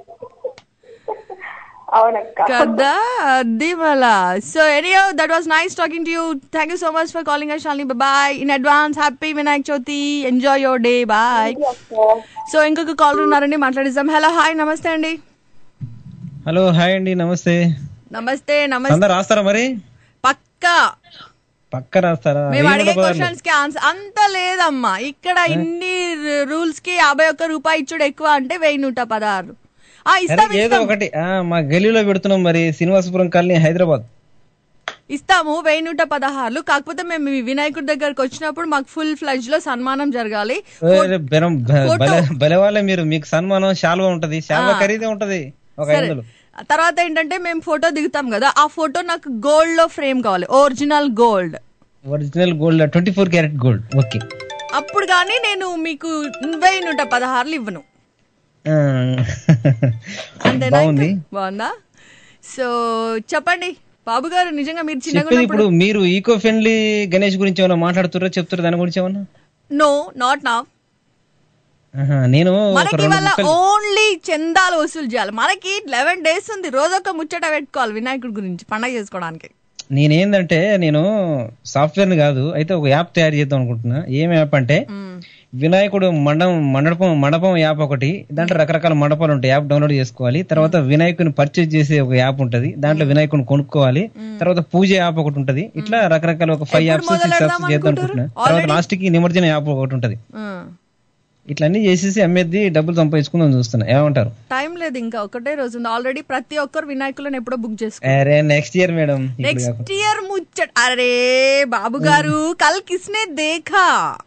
అవునక్క కదా అది మళ్ళా so any that was nice talking to you thank you so much for calling us Shalini bye in advance happy Vinayak Chavithi enjoy your day bye so ఇంకొక కాల్ ఉన్నారండి మాట్లాడిస్తాం హలో హాయ్ నమస్తే అండి హలో హాయ్ అండి నమస్తే నమస్తే అందరు నమస్తే రాస్తారా మరి పక్కా పక్క రాస్తారా మేము వెయ్యి అడిగే నూట పదార్లు. క్వశ్చన్స్ కి ఆన్సర్ అంత లేదమ్మా ఇక్కడ ఇన్ని రూల్స్ కి యాభై ఒక్క రూపాయి ఇచ్చుడు ఎక్కువ అంటే వెయ్యి నూట పదహారు ఆ అరే, ఇస్తాం ఏదో ఇస్తాం ఒకటి ఆ, మా గలీలో పెడుతున్నాం మరి శ్రీనివాసపురం కాలనీ హైదరాబాద్ ఇస్తాము వెయ్యి నూట పదహారులు కాకపోతే మేము ఈ వినాయకుడి దగ్గరకు వచ్చినప్పుడు మాకు ఫుల్ ఫ్లజ్ లో సన్మానం జరగాలి ఓరే, బెరం, బ- ఫోటో. భలే భలేవాళ్ళే మీరు మీకు సన్మానం శాల్వా ఉంటది శాల్వా ఆ. ఖరీదే ఉంటది ఒక ఐదు సరే వందలు తర్వాత ఏంటంటే మేము ఫోటో దిగుతాం కదా ఆ ఫోటో నాకు గోల్డ్ లో ఫ్రేమ్ కావాలి original gold original gold twenty four carat gold okay అప్పుడు కానీ నేను మీకు వెయ్యి నూట పదహారులు ఇవ్వను ఆ, అంతేనా బాగుంది ఇంకా? బాగుందా సో చెప్పండి బాబు గారు నిజంగా మీరు చిన్నగా చెప్పేది ఇప్పుడు ఉన్నప్పుడు మీరు ఈకో ఫ్రెండ్లీ గణేష్ గురించి ఏమైనా మాట్లాడుతుర్రా చెప్తారా దాని గురించి ఏమన్నా నో నాట్ నా ఆహా, నేను ఒక మనకి రెండు వాళ్ళ ముక్కలు- ఓన్లీ చందాలు వసూలు చేయాలి మనకి లెవెన్ డేస్ ఉంది రోజొక ముచ్చట పెట్టుకోవాలి వినాయకుడి గురించి పండగ చేసుకోవడానికి నేనేందంటే నేను సాఫ్ట్వేర్ కాదు అయితే ఒక యాప్ తయారు చేద్దాం అనుకుంటున్నా ఏం యాప్ అంటే వినాయకుడు మండపం మండపం మండపం యాప్ ఒకటి దాంట్లో రకరకాల మండపాలు ఉంటాయి యాప్ డౌన్లోడ్ చేసుకోవాలి తర్వాత వినాయకుని పర్చేజ్ చేసే ఒక యాప్ ఉంటది దాంట్లో వినాయకుని కొనుక్కోవాలి తర్వాత పూజ యాప్ ఒకటి ఉంటది ఇట్లా రకరకాల ఒక ఫైవ్ యాప్స్ సిక్స్ యాప్స్ చేద్దాం అనుకుంటున్నా తర్వాత లాస్ట్ కి నిమజ్జన యాప్ ఒకటి ఉంటది ఇట్లా అన్ని చేసేసి అమ్మేది డబ్బులు సంపాదించుకుందాం చూస్తున్నా ఏమంటారు టైం లేదు ఇంకా ఒకటే రోజు ఉంది ఆల్రెడీ ప్రతి ఒక్కరు వినాయకులను ఎప్పుడో బుక్ చేసుకో అరే నెక్స్ట్ ఇయర్ మేడం ఇప్పుడు కాకుండా. నెక్స్ట్ ఇయర్ ముచ్చట అరే బాబు గారు కల్ కిస్నే देखा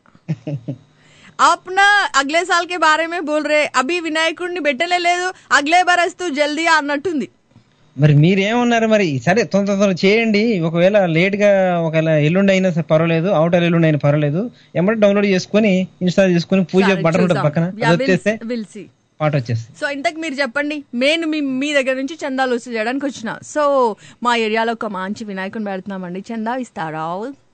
आप ना అగలే సాల్ కే బారే మే బోల్ రే అభి వినాయకుడిని పెట్టలే లేదు అగలే బరస్ తూ జల్దీ అన్నట్టుంది మరి మీరేమన్నారు మరి సరే తొందర తొందర చేయండి ఒకవేళ లేట్ గా ఒకవేళ ఎల్లుండి అయినా సరే పర్వాలేదు అవుటర్ ఎల్లుండి అయినా పర్వాలేదు ఎమ్మటి డౌన్లోడ్ చేసుకొని ఇన్స్టాల్ చేసుకొని పూజ బటన్ ఉంటుంది పక్కన అది వచ్చేస్తే విల్ సీ పాట వచ్చేస్తుంది సో ఇంతకు మీరు చెప్పండి నేను మీ మీ దగ్గర నుంచి చందాలు వసూలు చేయడానికి వచ్చిన సో మా ఏరియాలో ఒక మంచి వినాయకుని పెడుతున్నామండి చందా ఇస్తారా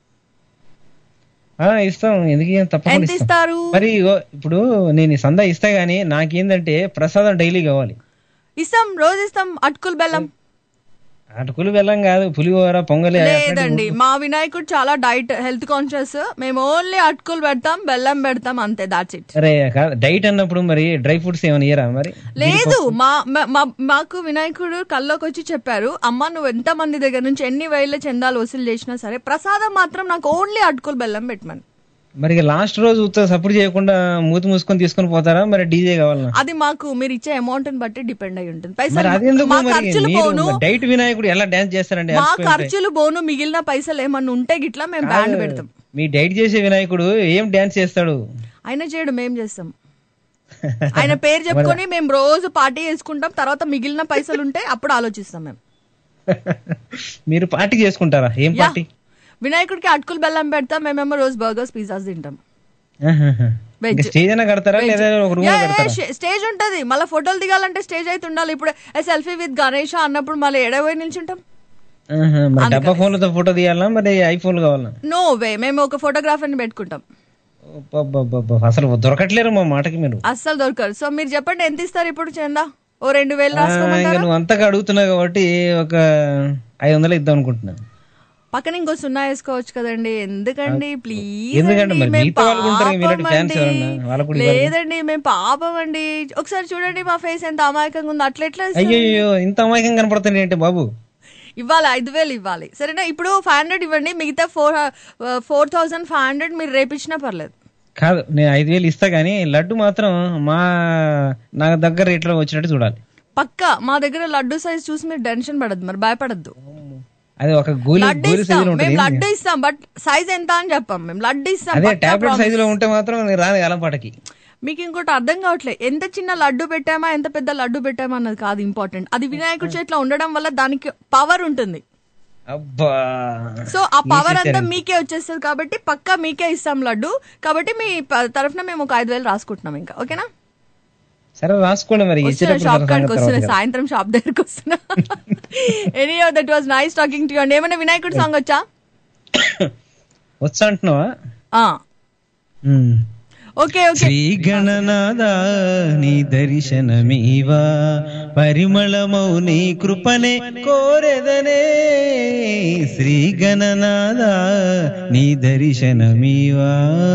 ఆ, ఇస్తాం ఎందుకు ఇయ్యం? తప్పకుండా ఎంత ఇస్తాం ఇస్తారు మరి ఇగో ఇప్పుడు నేను ఈ సందా ఇస్తా గానీ నాకేందంటే ప్రసాదం డైలీ కావాలి ఇస్తాం రోజు ఇస్తాం అటుకులు బెల్లం అటుకులు బెల్లం కాదు పులిహోర పొంగలి లేదండి మా వినాయకుడు చాలా డైట్ హెల్త్ కాన్షియస్ మేము ఓన్లీ అటుకులు పెడతాం బెల్లం పెడతాం అంతే దాట్స్ ఇట్ అరే కాదు డైట్ అన్నప్పుడు మరి డ్రై ఫ్రూట్స్ ఏమైనా ఇయ్యరా మరి లేదు మా మా- మా- మాకు వినాయకుడు కల్లోకి వచ్చి చెప్పారు అమ్మ నువ్వు ఎంత మంది దగ్గర నుంచి ఎన్ని వేల చందాలు వసూలు చేసినా సరే ప్రసాదం మాత్రం నాకు ఓన్లీ అటుకులు బెల్లం పెట్టమని మరి లాస్ట్ రోజు ఉత్త సపోర్ట్ చేయకుండా మూతి మూసుకొని తీసుకొని పోతారా మరి డీజే కావాలన్నా అది మాకు మీరు ఇచ్చే అమౌంట్ ని బట్టి డిపెండ్ అయి ఉంటుంది మరి పైసలు అదెందుకు మా మరి ఖర్చులు పోను మీరు డైట్ వినాయకుడు ఎలా డాన్స్ చేస్తారండి మా అలసిపోయి ఉంటాయి. ఖర్చులు పోను మిగిలిన పైసలు ఏమన్నా ఉంటే గిట్లా మేము బ్యాండ్ కాదు. పెడతాం మీ డైట్ చేసే వినాయకుడు ఏం డాన్స్ చేస్తాడు ఆయన చేయడు మేము చేస్తాం ఆయన పేరు చెప్పుకొని మేము రోజు పార్టీ చేసుకుంటాం తర్వాత మిగిలిన పైసలు ఉంటే అప్పుడు ఆలోచిస్తాం మేము మీరు పార్టీ చేసుకుంటారా ఏం యా. పార్టీ వినాయకుడికి అటుకులు బెల్లం పెడతాం మేమేమో రోజు బర్గర్స్ పిజ్జాస్ తింటాం Veg. స్టేజ్ అయినా కడతారా Veg. లేదా ఒక రూమ్ యా, యా, కడతారా స్టే- స్టేజ్ ఉంటది మళ్ళీ ఫోటోలు దిగాలంటే స్టేజ్ అయితే ఉండాలి ఇప్పుడు సెల్ఫీ విత్ గణేష్ అన్నప్పుడు మళ్ళీ ఎడ పోయి నిల్చుంటాం ఆహా, మరి డబ్బా ఫోన్లతో ఫోటో తీయాలా మరి ఐఫోన్ కావాలా నో వే మేము ఒక ఫోటోగ్రాఫర్ ని పెట్టుకుంటాం అబ్బబ్బబ్బబ్బ, అసలు దొరకట్లేరు మా మాటకి మీరు అస్సలు దొరకరు సో మీరు చెప్పండి ఎంత ఇస్తారు ఇప్పుడు చందా ఓ రెండు వేలు ఆ, ఇంకా రాసుకోమంటారా నువ్వు అంతగా అడుగుతున్నావు కాబట్టి ఒక ఐదు వందలు ఇద్దాం అనుకుంటున్నా పక్కన ఇంకో సున్నా వేసుకోవచ్చు కదండి ఎందుకండి ప్లీజ్ ఎందుకంటే మరి మిగతా వాళ్ళు కూడా ఉంటారు కదా, మీలాంటి fans ఎవరన్నా, వాళ్ళకు కూడా ఇవ్వాలి. లేదండి మేము పాపం అండి ఒకసారి చూడండి మా ఫేస్ ఎంత అమాయకంగా ఉంది అట్లా ఎట్లా ఇస్తారు? అయ్యో ఇంత అమాయకం కనపడుతుంది ఏంటి బాబు ఇవ్వాలి ఐదు వేలు ఇవ్వాలి సరేనా ఇప్పుడు ఫైవ్ హండ్రెడ్ ఇవ్వండి మిగతా four four thousand five hundred మీరు రేపించినా పర్లేదు కాదు నేను ఐదు వేలు ఇస్తా గానీ లడ్డు మాత్రం మా నా దగ్గర రేట్లో వచ్చినట్టు చూడాలి పక్క మా దగ్గర లడ్డు సైజ్ చూసి మీరు టెన్షన్ పడద్దు మరి భయపడద్దు అది ఒక గోలి లడ్డు గోలి ఇస్తాం సైజులో మేము ఉంటుంది లడ్డు ఇస్తాం బట్ సైజ్ ఎంత అని చెప్పాం మేము లడ్డు ఇస్తాం అదే పక్కా టాబ్లెట్ promise. సైజులో ఉంటే మాత్రం నేను రాను అలంపాటకి మీకు ఇంకోటి అర్థం కావట్లేదు ఎంత చిన్న లడ్డు పెట్టామా ఎంత పెద్ద లడ్డు పెట్టామా అన్నది కాదు ఇంపార్టెంట్ అది వినాయకుడి చేతిలో ఉండడం వల్ల దానికి పవర్ ఉంటుంది అబ్బా సో ఆ పవర్ అంతా తీసేశారు. మీకే వచ్చేస్తుంది కాబట్టి పక్కా మీకే ఇస్తాం లడ్డు కాబట్టి మీ ప- తరఫున మేము ఒక ఐదు వేలు రాసుకుంటున్నాం ఇంకా ఓకేనా సరే రాసుకోండి మరి వస్తున్నా ఇచ్చేటప్పుడు షాప్ సంగతి కాడికి వస్తున్నా తర్వాత కదా. సాయంత్రం షాప్ దగ్గరకు వస్తున్నా any that was nice talking to అండి ఏమైనా వినాయకుడి సాంగ్ వచ్చా వచ్చా అంటున్నావా ఆ um. Okay okay Shri Gananatha నీ దర్శనమీవా పరిమళమౌ నీ కృపనే కోరెదనే శ్రీ గణనాథ నీ దర్శనమీవా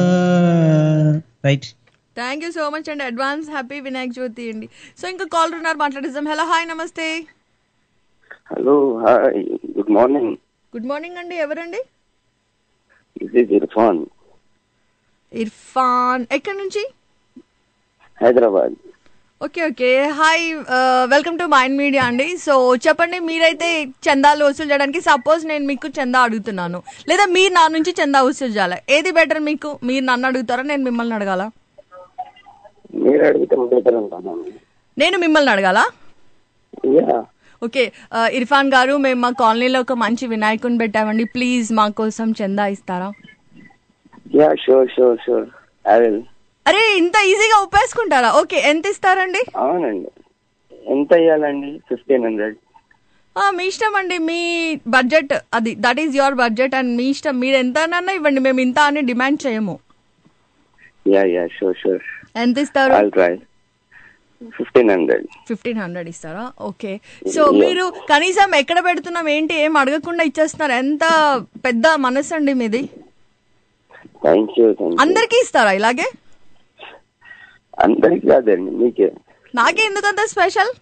right thank you so much అండి అడ్వాన్స్ హ్యాపీ వినాయక చవితి అండి సో ఇంకా కాల్ ఉన్నారు మాట్లాడిద్దాం హలో హాయ్ నమస్తే hello hi good morning good morning అండి ఎవరండి దిస్ ఇస్ ఇర్ఫాన్ ఇర్ఫాన్ ఎక్కడి నుంచి Hyderabad okay okay hi welcome to mind media అండి సో చెప్పండి మీరైతే చందాలు వసూలు చేయడానికి సపోజ్ నేను మీకు చందా అడుగుతున్నాను లేదా మీరు నా నుంచి చందా వసూలు చేయాలి ఏది బెటర్ మీకు మీరు నన్ను అడుగుతారా నేను మిమ్మల్ని అడగాల మీరు అడిగితే బెటర్ ఉంటాను నేను మిమ్మల్ని అడగాలా యా ఓకే ఆ, ఇర్ఫాన్ గారు మేము మా కాలనీలో ఒక మంచి వినాయకుని పెట్టామండి ప్లీజ్ మా కోసం చందా ఇస్తారా yeah sure sure sure I will అరే ఇంత ఈజీగా ఒప్పేసుకుంటారా ఓకే ఎంత ఇస్తారండి అవునండి ఎంత ఇవ్వాలండి ఫిఫ్టీన్ హండ్రెడ్ ఆ, మీ ఇష్టం అండి మీ బడ్జెట్ అది that is your budget and మీ ఇష్టం మీరు ఎంతనన్నా ఇవ్వండి మేము ఇంత అని డిమాండ్ చేయము యా యా షూర్ షూర్ ఎంత ఇస్తారు I try fifteen hundred fifteen hundred ఇస్తారా ఓకే సో Yeah. మీరు కనీసం ఎక్కడ పెడుతున్నాం ఏంటి ఏం అడగకుండా ఇచ్చేస్తున్నారు ఎంత పెద్ద మనసు అండి మీది థ్యాంక్ యూ థ్యాంక్ యూ అందరికీ ఇస్తారా ఇలాగే అందరికి కాదండి మీకే నాకే ఎందుకంత స్పెషల్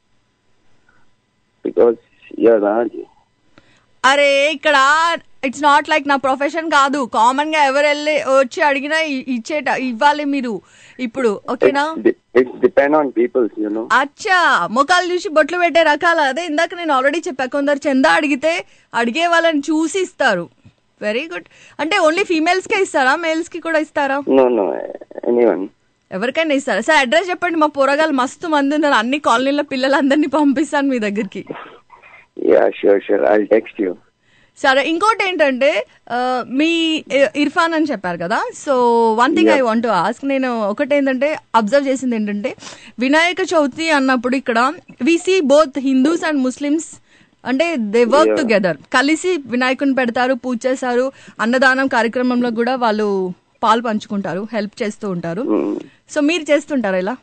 బికాస్ యూఆర్ అరే ఇక్కడ ఇట్స్ నాట్ లైక్ నా ప్రొఫెషన్ కాదు కామన్ గా ఎవరు వెళ్ళి వచ్చి అడిగినా ఇ- ఇచ్చేట ఇవ్వాలి మీరు ఇప్పుడు ఓకేనా it's depend on peoples you know అచ్చా ముఖాలు చూసి బొట్లు పెట్టే రకాల అదే ఇందాక నేను ఆల్రెడీ చెప్పా కొందరు చందా అడిగితే అడిగే వాళ్ళని చూసి ఇస్తారు వెరీ గుడ్ అంటే ఓన్లీ ఫీమేల్స్ కే ఇస్తారా మేల్స్ కి కూడా ఇస్తారా నో నో ఎనీవన్ ఎవరికైనా ఇస్తారా సార్ అడ్రస్ చెప్పండి మా పోరగాలు మస్తు మంది ఉన్నారు అన్ని కాలనీలో పిల్లలందరినీ పంపిస్తాను మీ దగ్గరికి yeah sure sure I text you సరే ఇంకోటి ఏంటంటే ఆ, మీ ఇ- ఇర్ఫాన్ అని చెప్పారు కదా so one thing I want ask నేను ఒకటి ఏంటంటే అబ్జర్వ్ చేసింది ఏంటంటే వినాయక చవితి అన్నప్పుడు ఇక్కడ we see both Hindus and Muslims అంటే దే వర్క్ Yeah. టుగెదర్ కలిసి వినాయకుని పెడతారు పూజ చేస్తారు అన్నదానం కార్యక్రమంలో కూడా వాళ్ళు పాలు పంచుకుంటారు హెల్ప్ చేస్తూ ఉంటారు సో మీరు చేస్తుంటారా ఇలా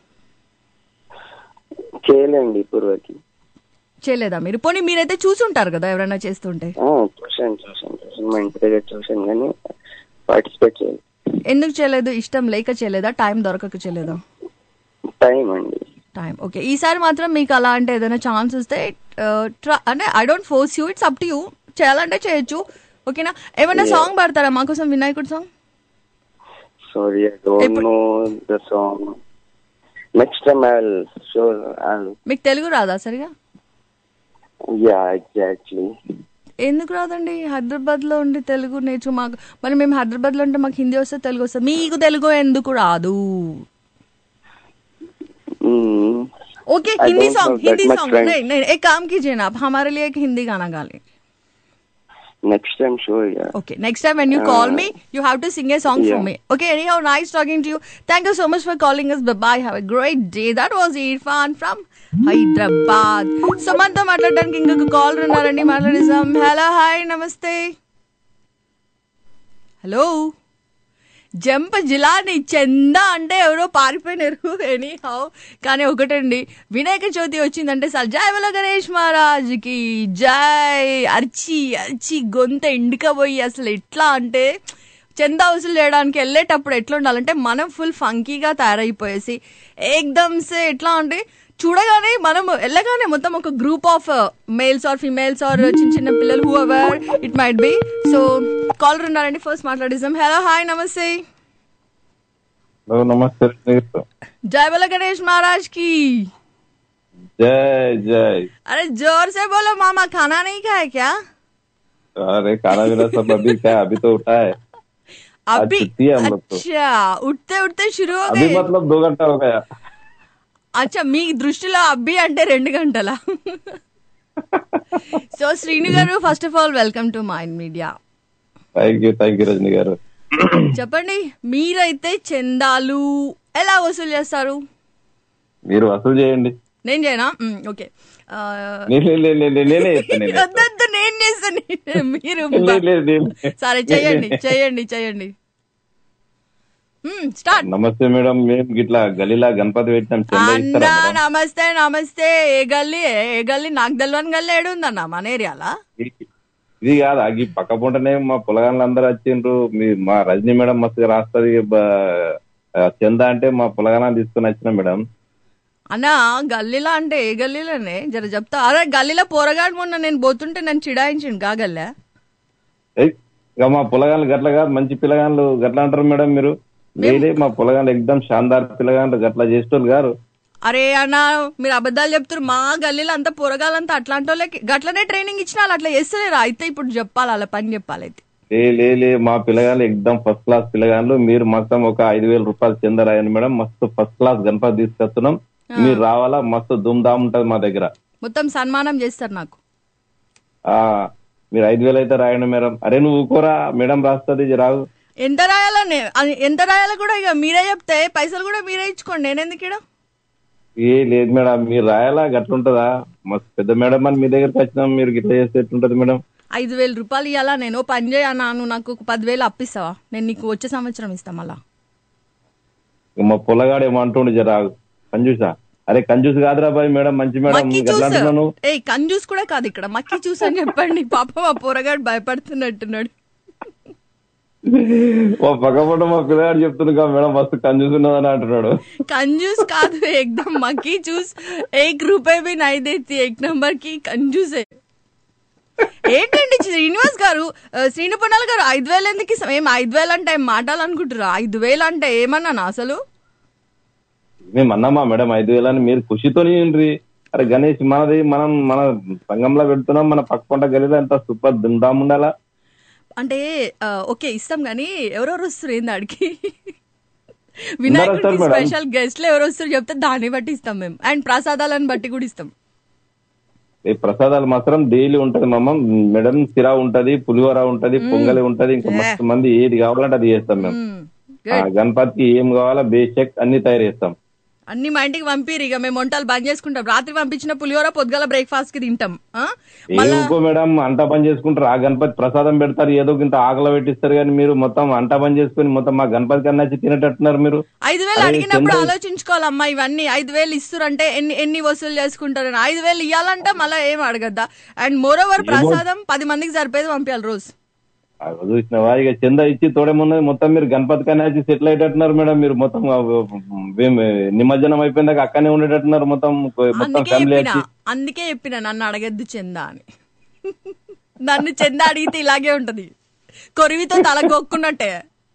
చేయలేండి పూర్వకి చేయలేదా మీరు పోనీ మీరైతే చూసుంటారు కదా ఎవరైనా చేస్తుంటే ఆ, చూశాను చూశాను చూశాను మా ఇంటి దగ్గర చూశాను కానీ పార్టిసిపేట్ చేయలేదు ఎందుకు చేయలేదు ఇష్టం లేక చేయలేదా టైం దొరకక చేయలేదా టైం అండి టైం ఓకే ఈసారి మాత్రం మీకు అలా అంటే ఏదైనా ఛాన్స్ వస్తే ట్రా అంటే I don't force you it's up to you చేయాలంటే చేయొచ్చు ఓకేనా ఏమైనా Yeah. సాంగ్ పాడతారా మాకోసం వినాయకుడు song sorry I don't know the song next time I will sure I మీకు తెలుగు రాదా సరిగా యా ఎగ్జాక్ట్లీ ఎందుకు రాదండి హైదరాబాద్ లో ఉండి తెలుగు నేర్చు మాకు మరి మేము హైదరాబాద్ లో ఉంటే మాకు హిందీ వస్తే తెలుగు వస్తుంది మీకు తెలుగు ఎందుకు రాదు okay I Hindi don't know song that Hindi much song French. नहीं नहीं एक काम कीजिए ना आप हमारे लिए एक हिंदी गाना गा लें next time sure yeah Okay, next time when you call Uh, me, you have to sing a song for yeah. me. Okay, anyhow, nice talking to you. Thank you so much for calling us. Bye bye. Have a great day. That was Irfan from Hyderabad. So మనతో మాట్లాడడానికి ఇంకొక call ఉన్నారండి మాట్లాడేసాం hello hi నమస్తే hello జంప జిలాని చందా అంటే ఎవరో పారిపోయినారు ఎనీ హౌ కానీ ఒకటండి వినాయక చవితి వచ్చిందంటే సార్ జై బల గణేష్ మహారాజ్కి జై అర్చి అర్చి గొంత ఎండుకపోయి అసలు ఎట్లా అంటే చందా వసూలు చేయడానికి వెళ్ళేటప్పుడు ఎట్లా ఉండాలంటే మనం ఫుల్ ఫంకీగా తయారైపోయేసి ఏకదమ్సే ఎట్లా అంటే చూడగానే మనం వెళ్ళగానే మొత్తం ఒక group of males or females or చిన్న చిన్న పిల్లలు whoever it might be so caller ఉన్నారండి ఫస్ట్ మాట్లాడేసాం హలో హాయ్ నమస్తే हेलो नमस्ते स्नेहितु जय बोलो गणेश महाराज की जय जय अरे जोर से बोलो मामा खाना नहीं खाए क्या अरे खाना पीना सब अभी क्या है? अभी तो उठा है आज अभी छुट्टी है हम लोग तो अच्छा उठते उठते शुरू हो अभी गए मतलब दो घंटा हो गया అచ్చా మీ దృష్టిలో అబ్బి అంటే రెండు గంటల so Srinu garu first of all welcome to mind media thank you thank you Rajani garu చెప్పండి మీరైతే చందాలు ఎలా వసూలు చేస్తారు మీరు వసూలు చేయండి నేను చేయనా మ్, ఓకే ఆ, లే- లే- లే- లే- నేనే చేస్తాను నేనే వద్దు, వద్దు, నేను చేస్తాను మీరు లే- లే- లే- సరే చేయండి చేయండి చేయండి స్టార్ట్ నమస్తే మేడం మేము గిట్లా గలీలా గణపతి పెట్టినాం చందా ఇస్తారా అన్నా మేడం నమస్తే నమస్తే ఏ గల్లీ ఏ గల్లీ నాకు తెలియని గల్లీ ఏడుందన్న మన ఏరియాలా ఇది కాదు అగి పక్క పూటనే మా పొలగాళ్ళు అందరూ వచ్చిండ్రు మీ మా రజనీ మేడం మస్తుగా రాస్తుంది చందా అంటే మా పొలగాలను తీసుకుని వచ్చిన మేడం అన్నా గల్లీలో అంటే ఏ గల్లీలోనే జర చెప్తా అరే గల్లీలో పోరగాడు మొన్న నేను పోతుంటే నన్ను చిడాయించిండు కా గల్లే ఏయ్, ఇక మా పొలగాళ్ళు గట్ల కాదు మంచి పిల్లగాళ్ళు గట్ల అంటారు మేడం మీరు లేదే మా పొలగాళ్ళు ఎగ్దమ్ షాందార్ పిల్లగాళ్ళు గట్ల చేసేటోళ్ళు గారు అరే అన్న మీరు అబద్ధాలు చెప్తారు మా గల్లీలో అంతా పోరగాలంతా అట్లాంటి వాళ్ళకి గట్లనే ట్రైనింగ్ ఇచ్చిన వాళ్ళు అట్లా చేస్తలేరు అయితే ఇప్పుడు చెప్పాలి అలా పని చెప్పాలి అయితే లే లే లే మా పిల్లగాళ్ళు ఎగ్దమ్ ఫస్ట్ క్లాస్ పిల్లగాళ్ళు మీరు మొత్తం ఒక ఐదు వేల రూపాయలు చెంద రాయండి మేడం మస్తు ఫస్ట్ క్లాస్ గణపతి తీసుకొస్తున్నాం మీరు రావాలా మస్తు దుమ్దామ్ ఉంటది మా దగ్గర మొత్తం సన్మానం చేస్తారు నాకు ఆ మీరు ఐదు వేలు అయితే రాయండి మేడం అరే నువ్వు ఊకోరా మేడం రాస్తుంది ఇది రాదు ఎంత రాయాలో నే- అది ఎంత రాయాలో కూడా ఇక మీరే చెప్తే పైసలు కూడా మీరే ఇచ్చుకోండి నేను ఎందుకు ఈడ? ఏ లేదు మేడం మీరు రాయాలా గట్లుంటదా మస్తు పెద్ద మేడం అని మీ దగ్గరికి వచ్చినాం మీరు గిట్ల చేస్తే ఎట్లుంటది మేడం ఐదు వేల రూపాయలు ఇవ్వాలా నేను ఓ పని చేయన్నా నువ్వు నాకు ఒక పదివేలు అప్పిస్తావా నేను నీకు వచ్చే సంవత్సరం ఇస్తా మళ్ళా ఇక మా పొలగాడు ఏమో అంటుండు జరా కంజూసా అరే కంజూస్ కాదురా బాయ్ మేడం మంచి మేడం మక్కి ఎట్లా చూస్ అంటున్నాను ఏ కంజూస్ కూడా కాదు ఇక్కడ మక్కి చూస్ అని చెప్పండి పాప మా పోరగాడు భయపడుతున్నట్టున్నాడు ఓ పక్కపట్ట మా పిల్లగాడు చెప్తుంది మేడం మస్తు కంజూస్ ఉన్నదని అంటున్నాడు कंजूस కాదు एकदम మక్కి చూస్ एक రూపాయి भी नहीं देती एक नंबर की कंजूस है ఏంటండి శ్రీనివాస్ గారు ఆ, శ్రీను పొన్నాల గారు ఐదు వేలు ఎందుకు ఇస్తాం ఏం ఐదు వేలు అంటే ఏం మాటలు అనుకుంటారా ఐదు వేలు అంటే ఏమన్నానా అసలు మేము అన్నామా మేడం ఐదు వేలు అని మీరు ఖుషితో అరే గణేష్ మనది మనం మన సంఘంలో పెడుతున్నాం మన పక్క పంట గలిలో ఎంత సూపర్ దుందాం ఉండాలా అంటే ఆ, ఓకే ఇస్తాం కానీ ఎవరెవరు వస్తారు ఏంది ఆడికి వస్తారు వినాయకుడికి మేడం. స్పెషల్ గెస్ట్లు ఎవరు వస్తారు చెప్తే దాన్ని బట్టి ఇస్తాం మేము అండ్ ప్రసాదాలను బట్టి కూడా ఇస్తాం ఈ ప్రసాదాలు మాత్రం డైలీ ఉంటది మమ్మ మేడం సిరా ఉంటది పులిహోర ఉంటది పొంగలి ఉంటది ఇంకా మస్తు మంది ఏది కావాలంటే అది చేస్తాం మేము ఆ, గణపతికి ఏం కావాలా బేషక్ అన్ని తయారు చేస్తాం అన్ని మా ఇంటికి పంపిరు ఇక మేము వంటలు బంద్ చేసుకుంటాం రాత్రి పంపించిన పులిహోర పొద్దుగల బ్రేక్ఫాస్ట్ కి తింటాం ఆ? ఏం ఇంకో మేడం అంట పని చేసుకుంటారు ఆ గణపతి ప్రసాదం పెడతారు ఏదో ఇంత ఆకలి పెట్టిస్తారు కానీ మీరు మొత్తం అంట పని చేసుకుని మొత్తం మా గణపతి కన్నా వచ్చి తినేటట్టున్నారు మీరు ఐదు వేలు అరే, అడిగినప్పుడు చంద్ర- ఆలోచించుకోవాలమ్మా ఇవన్నీ ఐదు వేలు ఇస్తురంటే ఎన్ని ఎన్ని వసూలు చేసుకుంటారని ఐదు వేలు ఇవ్వాలంటే మళ్ళీ ఏం అడగద్దా అండ్ మోర్ ఓవర్ ఏమో- ప్రసాదం పది మందికి సరిపోయేది పంపించాలి రోజు ఆ చూసినవా ఇక చందా ఇచ్చి తోడేమున్నది మొత్తం మీరు గణపతి కన్నా వచ్చి సెటిల్ అయ్యేటట్టున్నారు మేడం మీరు మొత్తం ఆ, ఏం, నిమజ్జనం అయిపోయిందాక అక్కనే ఉండేటట్టున్నారు మొత్తం మొత్తం అందుకే ఫ్యామిలీ చెప్పిన వచ్చి అందుకే చెప్పిన నన్ను అడగద్దు చందా అని నన్ను చందా అడిగితే ఇలాగే ఉంటది కొరివితో తల కొక్కున్నట్టే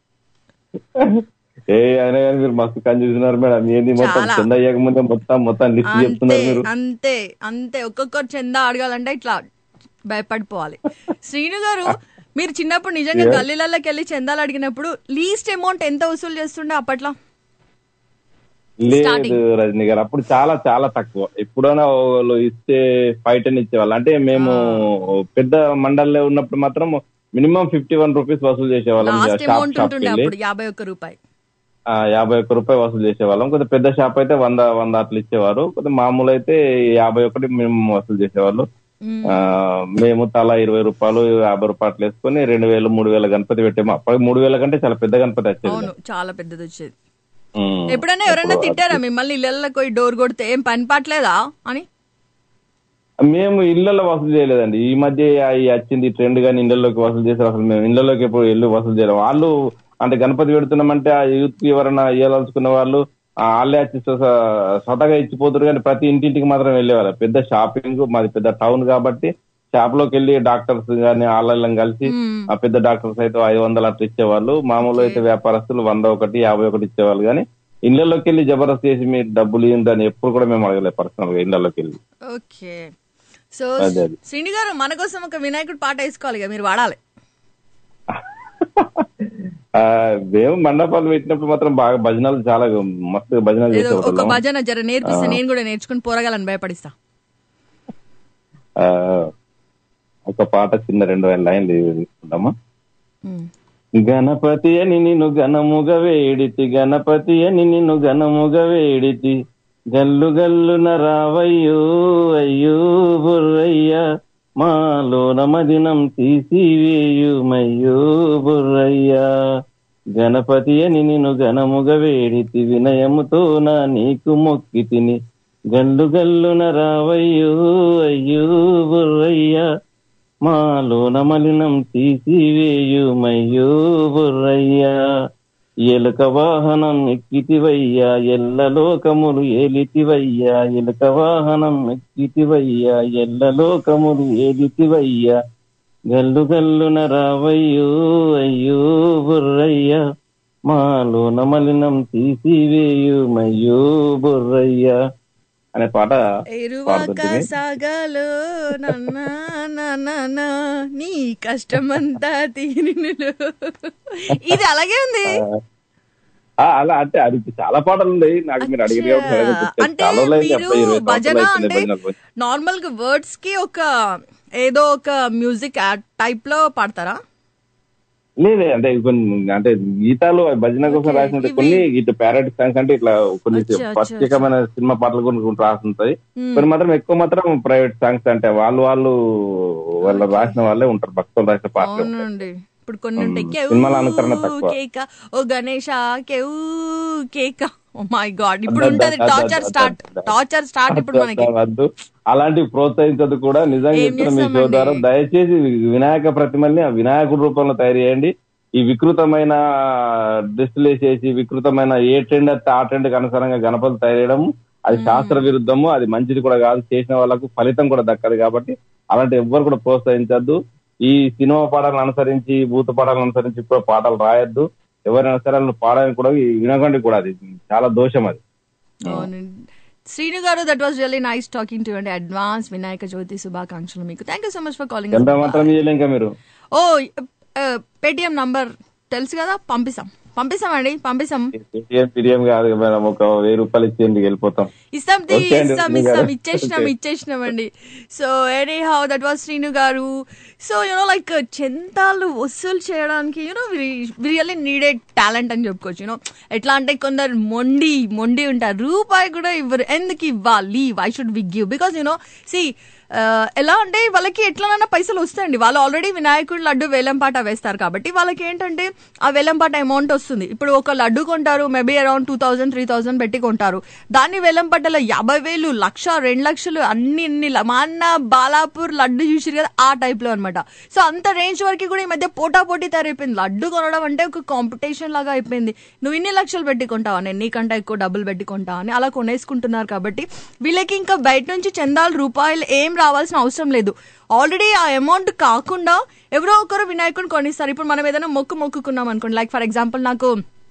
ఏ అయినా కానీ మీరు మస్తు కనిపిస్తున్నారు మేడం ఏంది మొత్తం చాలా. చందా అయ్యాక ముందే మొత్తం మొత్తం లిస్ట్ అంతే చెప్తున్నారు మీరు అంతే అంతే ఒక్కొక్కరు చందా అడగాలంటే ఇట్లా భయపడిపోవాలి శ్రీను గారు మీరు చిన్నప్పుడు నిజంగా Yeah. గల్లీలలోకి వెళ్ళి చందాలు అడిగినప్పుడు లీస్ట్ అమౌంట్ ఎంత వసూలు చేస్తుండే అప్పట్లో లేదు Starting. రజనీ గారు అప్పుడు చాలా చాలా తక్కువ ఎప్పుడైనా వాళ్ళు ఇస్తే ఫైవ్ టెన్ ఇచ్చేవాళ్ళు అంటే మేము పెద్ద మండల్లో ఉన్నప్పుడు మాత్రం మినిమం ఫిఫ్టీ వన్ రూపీస్ వసూలు చేసేవాళ్ళం లాస్ట్ షాప్ అమౌంట్ షాప్ ఉంటుండే వెళ్ళి అప్పుడు యాభై ఒక్క రూపాయి ఆ, యాభై ఒక్క రూపాయి వసూలు చేసేవాళ్ళం కొద్దిగా పెద్ద షాప్ అయితే వంద వంద అట్లా ఇచ్చేవారు కొద్దిగా మామూలు అయితే యాభై ఒకటి మేము వసూలు చేసేవాళ్ళు ఆ, మేము తలా ఇరవై రూపాయలు యాభై రూపాయలు వేసుకొని రెండు వేలు మూడు వేల గణపతి పెట్టాము అప్పటికి మూడు వేల కంటే చాలా పెద్ద గణపతి వచ్చేది అవును చాలా పెద్దది వచ్చేది ఉమ్. ఎప్పుడైనా ఎవరైనా అప్పుడు తిట్టారా మిమ్మల్ని ఇళ్ళకి పోయి డోర్ కొడితే ఏం పని పట్టలేదా అని మేము ఇళ్లలో వసూలు చేయలేదండి ఈ మధ్య ఈ వచ్చింది ట్రెండ్ గాని ఇళ్లలోకి వసూలు చేసారు అసలు మేము ఇళ్లలోకి ఎప్పుడు వెళ్ళి వసూలు చేయలేము వాళ్ళు అంటే గణపతి పెడుతున్నామంటే ఆ యూత్ కి ఎవరైనా ఇవ్వాలనుకున్న వాళ్ళు ఆ వాళ్ళే వచ్చి స్వ- స్వతహాగా ఇచ్చిపోతారు కానీ ప్రతి ఇంటింటికి మాత్రం వెళ్ళేవారు పెద్ద షాపింగ్ మాది పెద్ద టౌన్ కాబట్టి షాప్ లోకి వెళ్ళి డాక్టర్స్ గాని వాళ్ళని కలిసి ఆ పెద్ద డాక్టర్స్ అయితే ఐదు వందలు అట్లా ఇచ్చేవాళ్ళు మామూలు అయితే వ్యాపారస్తులు వంద ఒకటి యాభై ఒకటి ఇచ్చేవాళ్ళు కానీ ఇళ్లలోకి వెళ్ళి జబర్దస్త్ చేసి మీరు డబ్బులు ఇవ్వండి అని ఎప్పుడు కూడా మేము అడగలేదు పర్సనల్ గా ఇళ్లలోకి వెళ్ళి ఓకే సో అదే అదే. శ్రీని గారు మన కోసం ఒక వినాయకుడు పాట వేసుకోవాలి ఇక మీరు వాడాలి ఆ, మేము మండపాలు పెట్టినప్పుడు మాత్రం బాగా భజనలు చాలా మస్తు భజనలు ఏదో ఒక చేసేవాళ్ళం భజన జర నేర్పిస్తే ఆ. నేను కూడా నేర్చుకుని పోరగాలని భయపడిస్తా ఆ, ఒక పాట చిన్న రెండు వేల లైన్లు తీసుకుంటామా గణపతి అని నిన్ను ఘనముగ వేడితి గణపతి అని నిన్ను ఘనముగ వేడితి గల్లు గల్లున రావయ్యో అయ్యో బుర్రయ్య మాలోన మదినం తీసివేయుమయ్యో బుర్రయ్య గణపతి అని నిన్ను ఘనముగ వేడితి వినయముతో నా నీకు మొక్కి తిని గల్లు గల్లున రావయ్యో అయ్యో బుర్రయ్య మాలోన మలినం తీసివేయుమయ్యో బుర్రయ్యా ఎలుక వాహనం ఎక్కితివయ్యా ఎల్ల లోకములు ఏలితివయ్యా ఎలుక వాహనం ఎక్కితివయ్యా ఎల్ల లోకములు ఏలితివయ్యా గల్లు గల్లున రావయ్యో అయ్యో బుర్రయ్యా మాలోన మలినం తీసివేయుమయ్యో బుర్రయ్యా అనే పాట ఎరువాక పాడుతుంటిని. సాగాలో నన్నా నాన్న నీ కష్టమంతా తీరినులు ఇది అలాగే ఉంది ఆ, అలా అంటే అది చాలా పాటలు ఉన్నాయి నాకు మీరు అడిగిన కాబట్టి అడగదు. అంటే చాలా రోజులు అయింది, మీరు అబ్బాయి, ఇరవై భజన సంవత్సరాలు అవుతుంది అంటే భజనలు పోయి. నార్మల్ గా వర్డ్స్ కి ఒక ఏదో ఒక మ్యూజిక్ టైప్ లో పాడతారా లేదే అంటే కొన్ని అంటే గీతాలు భజన కోసం రాసినట్టు కొన్ని ఇటు ప్యారడీ సాంగ్స్ అంటే ఇట్లా కొన్ని అచ్చా, అచ్చా, ప్రత్యేకమైన సినిమా పాటలు కొన్ని రాస్తుంటాయి Hmm. కొన్ని మాత్రం ఎక్కువ మాత్రం ప్రైవేట్ సాంగ్స్ అంటే వాళ్ళు వాళ్ళు వాళ్ళు రాసిన వాళ్ళే ఉంటారు భక్తులు రాసిన పాటలు అవునండి ఇప్పుడు కొన్ని ఉంటాయి కేవ్ సినిమాల అనుకరణ తక్కువ. కేక ఓ గణేష కేవ్ కేక ఓ మై గాడ్ ఇప్పుడు ఉంటది టార్చర్ స్టార్ట్ టార్చర్ స్టార్ట్ ఇప్పుడు మనకి వద్దు అలాంటి ప్రోత్సహించదు కూడా నిజంగా ఏం చెప్తున్న మీ షో చేస్తామండి? ద్వారా దయచేసి వినాయక ప్రతిమల్ని ఆ వినాయకుడి రూపంలో తయారు చేయండి ఈ వికృతమైన డ్రెస్సులు వేసేసి వికృతమైన ఏ ట్రెండ్ అయితే ఆ ట్రెండ్ కి అనుసారంగా గణపతులు తయారు చేయడం అది శాస్త్ర విరుద్ధము అది మంచిది కూడా కాదు చేసిన వాళ్ళకు ఫలితం కూడా దక్కదు కాబట్టి అలాంటి ఎవ్వరు కూడా ప్రోత్సహించద్దు ఈ సినిమా పాటలను అనుసరించి భూత పాటలను అనుసరించి ఇప్పుడు పాటలు రాయొద్దు ఎవరైనా సరే వాళ్ళు పాడని కూడా ఈ వినకండి కూడా అది చాలా దోషం అది అవునండి Srinu garu that was really nice talking to అండి అడ్వాన్స్ వినాయక చవితి శుభాకాంక్షలు మీకు thank you so much for calling ఎంత మాత్రం ఇయ్యలే ఇంకా మీరు ఓ పేటిఎం నంబర్ తెలుసు కదా పంపిస్తాం పంపిస్తామండి పంపిస్తాం పేటిఎం పిడిఎం కాదు మేడం ఒక వెయ్యి రూపాయలు ఇచ్చి ఇంటికి వెళ్ళిపోతాం ఇస్తాం తీ, ఓకే అండి, ఇస్తాం మీ ఇస్తాం గారు. ఇచ్చేసినాం ఓకే. ఇచ్చేసినాం అండి so anyhow that was Srinu garu so you know like చందాలు వసూలు చేయడానికి యూనో రియల్లీ నీడెడ్ టాలెంట్ అని చెప్పుకోవచ్చు యూనో ఎట్లా అంటే కొందరు మొండి మొండి ఉంటారు రూపాయి కూడా ఇవ్వరు ఎందుకు ఇవ్వాలి why should we give because you know సి ఎలా అంటే వాళ్ళకి ఎట్లనన్నా పైసలు వస్తాయండి వాళ్ళు ఆల్రెడీ వినాయకుడు లడ్డు వేలంపాట వేస్తారు కాబట్టి వాళ్ళకి ఏంటంటే ఆ వేలంపాట అమౌంట్ వస్తుంది ఇప్పుడు ఒక లడ్డు కొంటారు maybe around two thousand three thousand పెట్టి కొంటారు దాన్ని వేలంపాటలో యాభై వేలు లక్ష రెండు లక్షలు అన్ని ఇన్ని ల- మా అన్న బాలాపూర్ లడ్డు చూసిరు కదా ఆ టైప్ లో అనమాట సో అంత రేంజ్ వరకు కూడా ఈ మధ్య పోటా పోటీ తయారైపోయింది లడ్డు కొనడం అంటే ఒక కాంపిటీషన్ లాగా అయిపోయింది నువ్వు ఇన్ని లక్షలు పెట్టి కొంటావా నేను నీకంటే ఎక్కువ డబ్బులు పెట్టి కొంటావా అని అలా కొనేసుకుంటున్నారు కాబట్టి వీళ్ళకి ఇంకా బయట నుంచి చందాలు రూపాయలు ఏం రావాల్సిన అవసరం లేదు ఆల్రెడీ ఆ అమౌంట్ కాకుండా ఎవరో ఒకరు వినాయకుడిని కొనిస్తారు ఇప్పుడు మనం ఏదైనా మొక్కు మొక్కుకున్నాం అనుకోండి లైక్ ఫర్ ఎగ్జాంపుల్ నాకు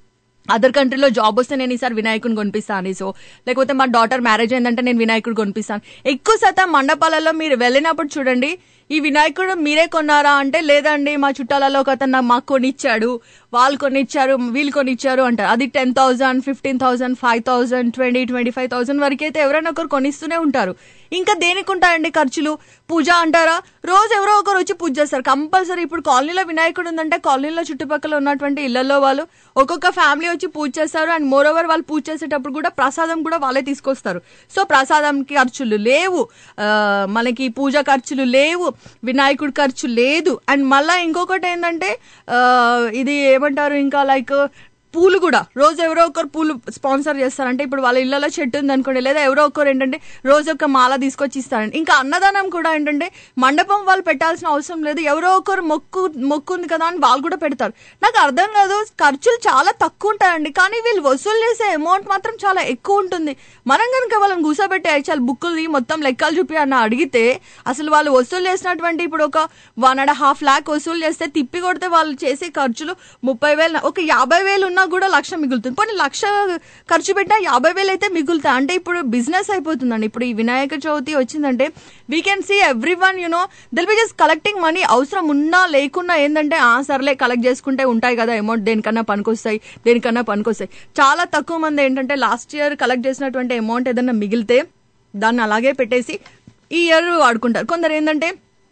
అదర్ కంట్రీలో జాబ్ వస్తే నేను ఈసారి వినాయకుడిని కొనిపిస్తాను సో లేకపోతే మా డాటర్ మ్యారేజ్ అయిందంటే నేను వినాయకుడు కొనిపిస్తాను ఎక్కువ శాతం మండపాలలో మీరు వెళ్ళినప్పుడు చూడండి ఈ వినాయకుడు మీరే కొన్నారా అంటే లేదండి మా చుట్టాలలో ఒక అతను నాకు- మాకు కొనిచ్చాడు వాళ్ళు కొనిచ్చారు వీళ్ళు కొనిచ్చారు అంటారు అది ten thousand fifteen thousand five thousand twenty twenty five thousand వరకు అయితే ఎవరైనా ఒకరు కొనిస్తూనే ఉంటారు ఇంకా దేనికి ఉంటాయండి ఖర్చులు పూజ అంటారా రోజు ఎవరో ఒకరు వచ్చి పూజ చేస్తారు కంపల్సరీ ఇప్పుడు కాలనీలో వినాయకుడు ఉందంటే కాలనీలో చుట్టుపక్కల ఉన్నటువంటి ఇళ్లలో వాళ్ళు ఒక్కొక్క ఫ్యామిలీ వచ్చి పూజ చేస్తారు అండ్ మోర్ ఓవర్ వాళ్ళు పూజ చేసేటప్పుడు కూడా ప్రసాదం కూడా వాళ్ళే తీసుకొస్తారు సో ప్రసాదంకి ఖర్చులు లేవు ఆ, మనకి పూజ ఖర్చులు లేవు వినాయకుడి ఖర్చు లేదు అండ్ మళ్ళా ఇంకొకటి ఏంటంటే ఆ, ఇది ఏమంటారు ఇంకా లైక్ పూలు కూడా రోజు ఎవరో ఒకరు పూలు స్పాన్సర్ చేస్తారంటే ఇప్పుడు వాళ్ళ ఇళ్లలో చెట్టు ఉంది అనుకోండి లేదా ఎవరో ఒకరు ఏంటంటే రోజు ఒక మాల తీసుకొచ్చి ఇస్తారండి ఇంకా అన్నదానం కూడా ఏంటంటే మండపం వాళ్ళు పెట్టాల్సిన అవసరం లేదు ఎవరో ఒకరు మొక్కు మొక్కు ఉంది కదా అని వాళ్ళు కూడా పెడతారు నాకు అర్థం కాదు ఖర్చులు చాలా తక్కువ ఉంటాయండి కానీ వీళ్ళు వసూలు చేసే అమౌంట్ మాత్రం చాలా ఎక్కువ ఉంటుంది మనం కనుక వాళ్ళని కూర్చోబెట్టి యాక్చువల్ బుక్కులు మొత్తం లెక్కలు చూపి అన్న అడిగితే అసలు వాళ్ళు వసూలు చేసినటువంటి ఇప్పుడు ఒక వన్ అండ్ హాఫ్ ల్యాక్ వసూలు చేస్తే తిప్పి కొడితే వాళ్ళు చేసే ఖర్చులు ముప్పై వేలు ఒక యాభై వేలు ఉన్నా కూడా లక్ష మిగులుతుంది పోనీ లక్ష ఖర్చు పెట్టినా యాభై వేలు అయితే మిగులుతాయి అంటే ఇప్పుడు బిజినెస్ అయిపోతుందండి ఇప్పుడు ఈ వినాయక చవితి వచ్చిందంటే we can see everyone you know they'll be just collecting money అవసరం ఉన్నా లేకున్నా ఏంటంటే ఆ సర్లే కలెక్ట్ చేసుకుంటే ఉంటాయి కదా అమౌంట్ దేనికన్నా పనికొస్తాయి దేనికన్నా పనికొస్తాయి చాలా తక్కువ మంది ఏంటంటే లాస్ట్ ఇయర్ కలెక్ట్ చేసినటువంటి అమౌంట్ ఏదన్నా మిగిలితే దాన్ని అలాగే పెట్టేసి ఈ ఇయర్ వాడుకుంటారు కొందరు ఏంటంటే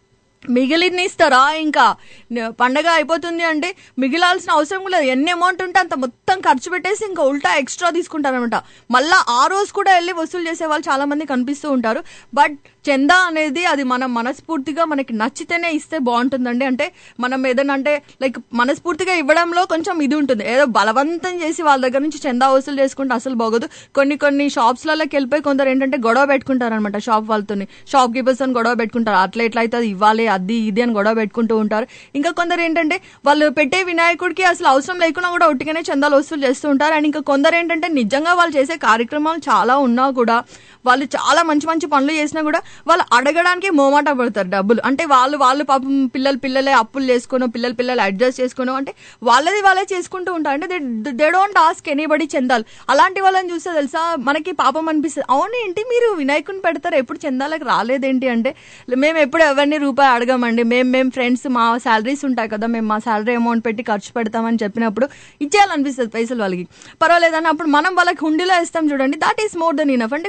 మిగిలిన ఇస్తారా ఇంకా న- పండగ అయిపోతుంది అంటే మిగిలాల్సిన అవసరం కూడా లేదు ఎన్ని అమౌంట్ ఉంటే అంత మొత్తం ఖర్చు పెట్టేసి ఇంకా ఉల్టా ఎక్స్ట్రా తీసుకుంటారనమాట మళ్ళా ఆ రోజు కూడా వెళ్ళి వసూలు చేసే వాళ్ళు చాలా మంది కనిపిస్తూ ఉంటారు బట్ చందా అనేది అది మనం మనస్ఫూర్తిగా మనకి నచ్చితేనే ఇస్తే బాగుంటుందండి అంటే మనం ఏదైనా అంటే లైక్ మనస్ఫూర్తిగా ఇవ్వడంలో కొంచెం ఇది ఉంటుంది ఏదో బలవంతం చేసి వాళ్ళ దగ్గర నుంచి చందా వసూలు చేసుకుంటే అసలు బాగోదు కొన్ని కొన్ని షాప్స్లలోకి వెళ్ళిపోయి కొందరు ఏంటంటే గొడవ పెట్టుకుంటారు అనమాట షాప్ వాళ్ళతోని షాప్ కీపర్స్ అని గొడవ పెట్టుకుంటారు అట్లా ఎట్లా అయితే అది ఇవ్వాలి అది ఇది అని గొడవ పెట్టుకుంటూ ఉంటారు ఇంకా కొందరు ఏంటంటే వాళ్ళు పెట్టే వినాయకుడికి అసలు అవసరం లేకున్నా కూడా ఒట్టిగానే చందాలు వసూలు చేస్తూ ఉంటారు అండ్ ఇంకా కొందరు ఏంటంటే నిజంగా వాళ్ళు చేసే కార్యక్రమాలు చాలా ఉన్నా కూడా వాళ్ళు చాలా మంచి మంచి పనులు చేసినా కూడా వాళ్ళు అడగడానికి మోమాట పడతారు డబ్బులు అంటే వాళ్ళు వాళ్ళు పాపం పిల్లలు పిల్లలే అప్పులు చేసుకోను పిల్లలు పిల్లలు అడ్జస్ట్ చేసుకోను అంటే వాళ్ళది వాళ్ళే చేసుకుంటూ ఉంటారు అంటే దే డోంట్ ఆస్క్ ఎనీబడి చందాలు అలాంటి వాళ్ళని చూస్తే తెలుసా మనకి పాపం అనిపిస్తుంది అవును ఏంటి మీరు వినాయకుని పెడతారు ఎప్పుడు చందాలకు రాలేదేంటి అంటే మేము ఎప్పుడు ఎవరిని రూపాయి అడగమండి మేము మేము ఫ్రెండ్స్ మా శాలరీస్ ఉంటాయి కదా మేము మా శాలరీ అమౌంట్ పెట్టి ఖర్చు పెడతామని చెప్పినప్పుడు ఇచ్చేయాలనిపిస్తుంది పైసలు వాళ్ళకి పర్వాలేదని అప్పుడు మనం వాళ్ళకి హుండీలో ఇస్తాం చూడండి that is more than enough అంటే కొందరిని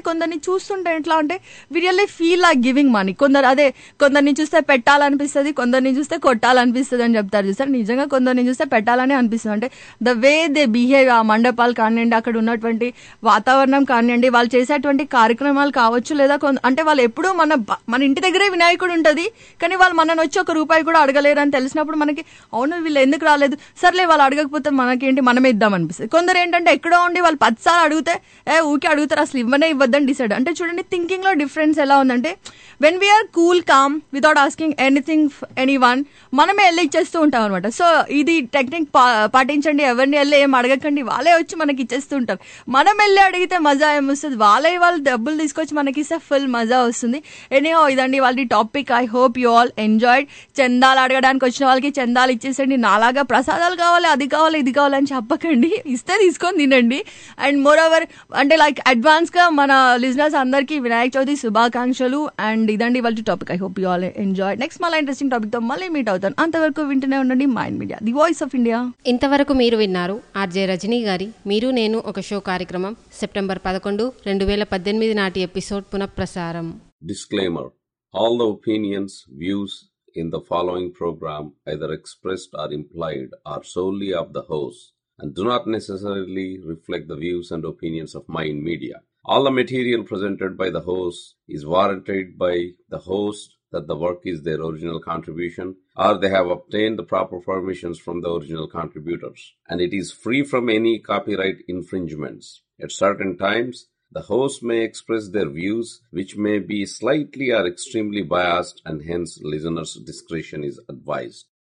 చూస్తుంటే ఎట్లా అంటే we really feel like giving money కొందరు అదే కొందరిని చూస్తే పెట్టాలనిపిస్తుంది కొందరిని చూస్తే కొట్టాలనిపిస్తుంది అని చెప్తారు చూసారు నిజంగా కొందరిని చూస్తే పెట్టాలని అనిపిస్తుంది అంటే ద వే దే బిహేవ్ ఆ మండపాలు కానివ్వండి అక్కడ ఉన్నటువంటి వాతావరణం కానివ్వండి వాళ్ళు చేసేటువంటి కార్యక్రమాలు కావచ్చు లేదా కొంత అంటే వాళ్ళు ఎప్పుడూ మన బ- మన ఇంటి దగ్గరే వినాయకుడు ఉంటుంది కానీ వాళ్ళు మనని వచ్చి ఒక రూపాయి కూడా అడగలేరు అని తెలిసినప్పుడు మనకి అవును వీళ్ళు ఎందుకు రాలేదు సర్లే వాళ్ళు అడగకపోతే మనకేంటి మనమే ఇద్దాం అనిపిస్తుంది కొందరు ఏంటంటే ఎక్కడో ఉండి వాళ్ళు పదిసార్లు అడిగితే ఏ ఊకే అడుగుతారు అసలు ఇవ్వనే ఇవ్వద్దని డిసైడ్ అంటే చూడండి థింకింగ్ లో డిఫరెన్స్ ఎలా ఉందంటే when we're cool calm without asking anything anyone మనమే వెళ్ళి ఇచ్చేస్తూ ఉంటాం అనమాట సో ఇది టెక్నిక్ పాటించండి ఎవరిని వెళ్ళి ఏం అడగకండి వాళ్ళే వచ్చి మనకి ఇచ్చేస్తూ ఉంటారు మనం వెళ్ళి అడిగితే మజా ఏమొస్తుంది వాళ్ళే వాళ్ళు డబ్బులు తీసుకొచ్చి మనకి ఇస్తే ఫుల్ మజా వస్తుంది ఎనీహో ఇదండి వాళ్ళ topic I hope you all enjoyed చందాలు అడగడానికి వచ్చిన వాళ్ళకి చందాలు ఇచ్చేసండి నాలాగా ప్రసాదాలు కావాలి అది కావాలి ఇది కావాలి అని చెప్పకండి ఇస్తే తీసుకొని తినండి అండ్ మోర్ ఓవర్ అంటే లైక్ అడ్వాన్స్ గా మన లిజినర్స్ అందరికీ వినాయక చవితి శుభాకాంక్షలు అండ్ ఇదండి వాళ్ళ topic I hope you all enjoy next మళ్ళీ ఇంట్రెస్టింగ్ టాపిక్ తో మళ్ళీ మీట్ అవుతాను అంతవరకు వింటూనే ఉండండి mind media the voice of India ఇంతవరకు మీరు విన్నారు ఆర్జే రజనీ గారి మీరు నేను ఒక షో కార్యక్రమం సెప్టెంబర్ పదకొండు రెండు వేల పద్దెనిమిది నాటి ఎపిసోడ్ పునఃప్రసారం Disclaimer All the opinions, views in the following program, either expressed or implied, are solely of the host and do not necessarily reflect the views and opinions of Mind Media. All the material presented by the host is warranted by the host that the work is their original contribution or they have obtained the proper permissions from the original contributors and it is free from any copyright infringements. At certain times, the host may express their views, which may be slightly or extremely biased, and hence listeners' discretion is advised.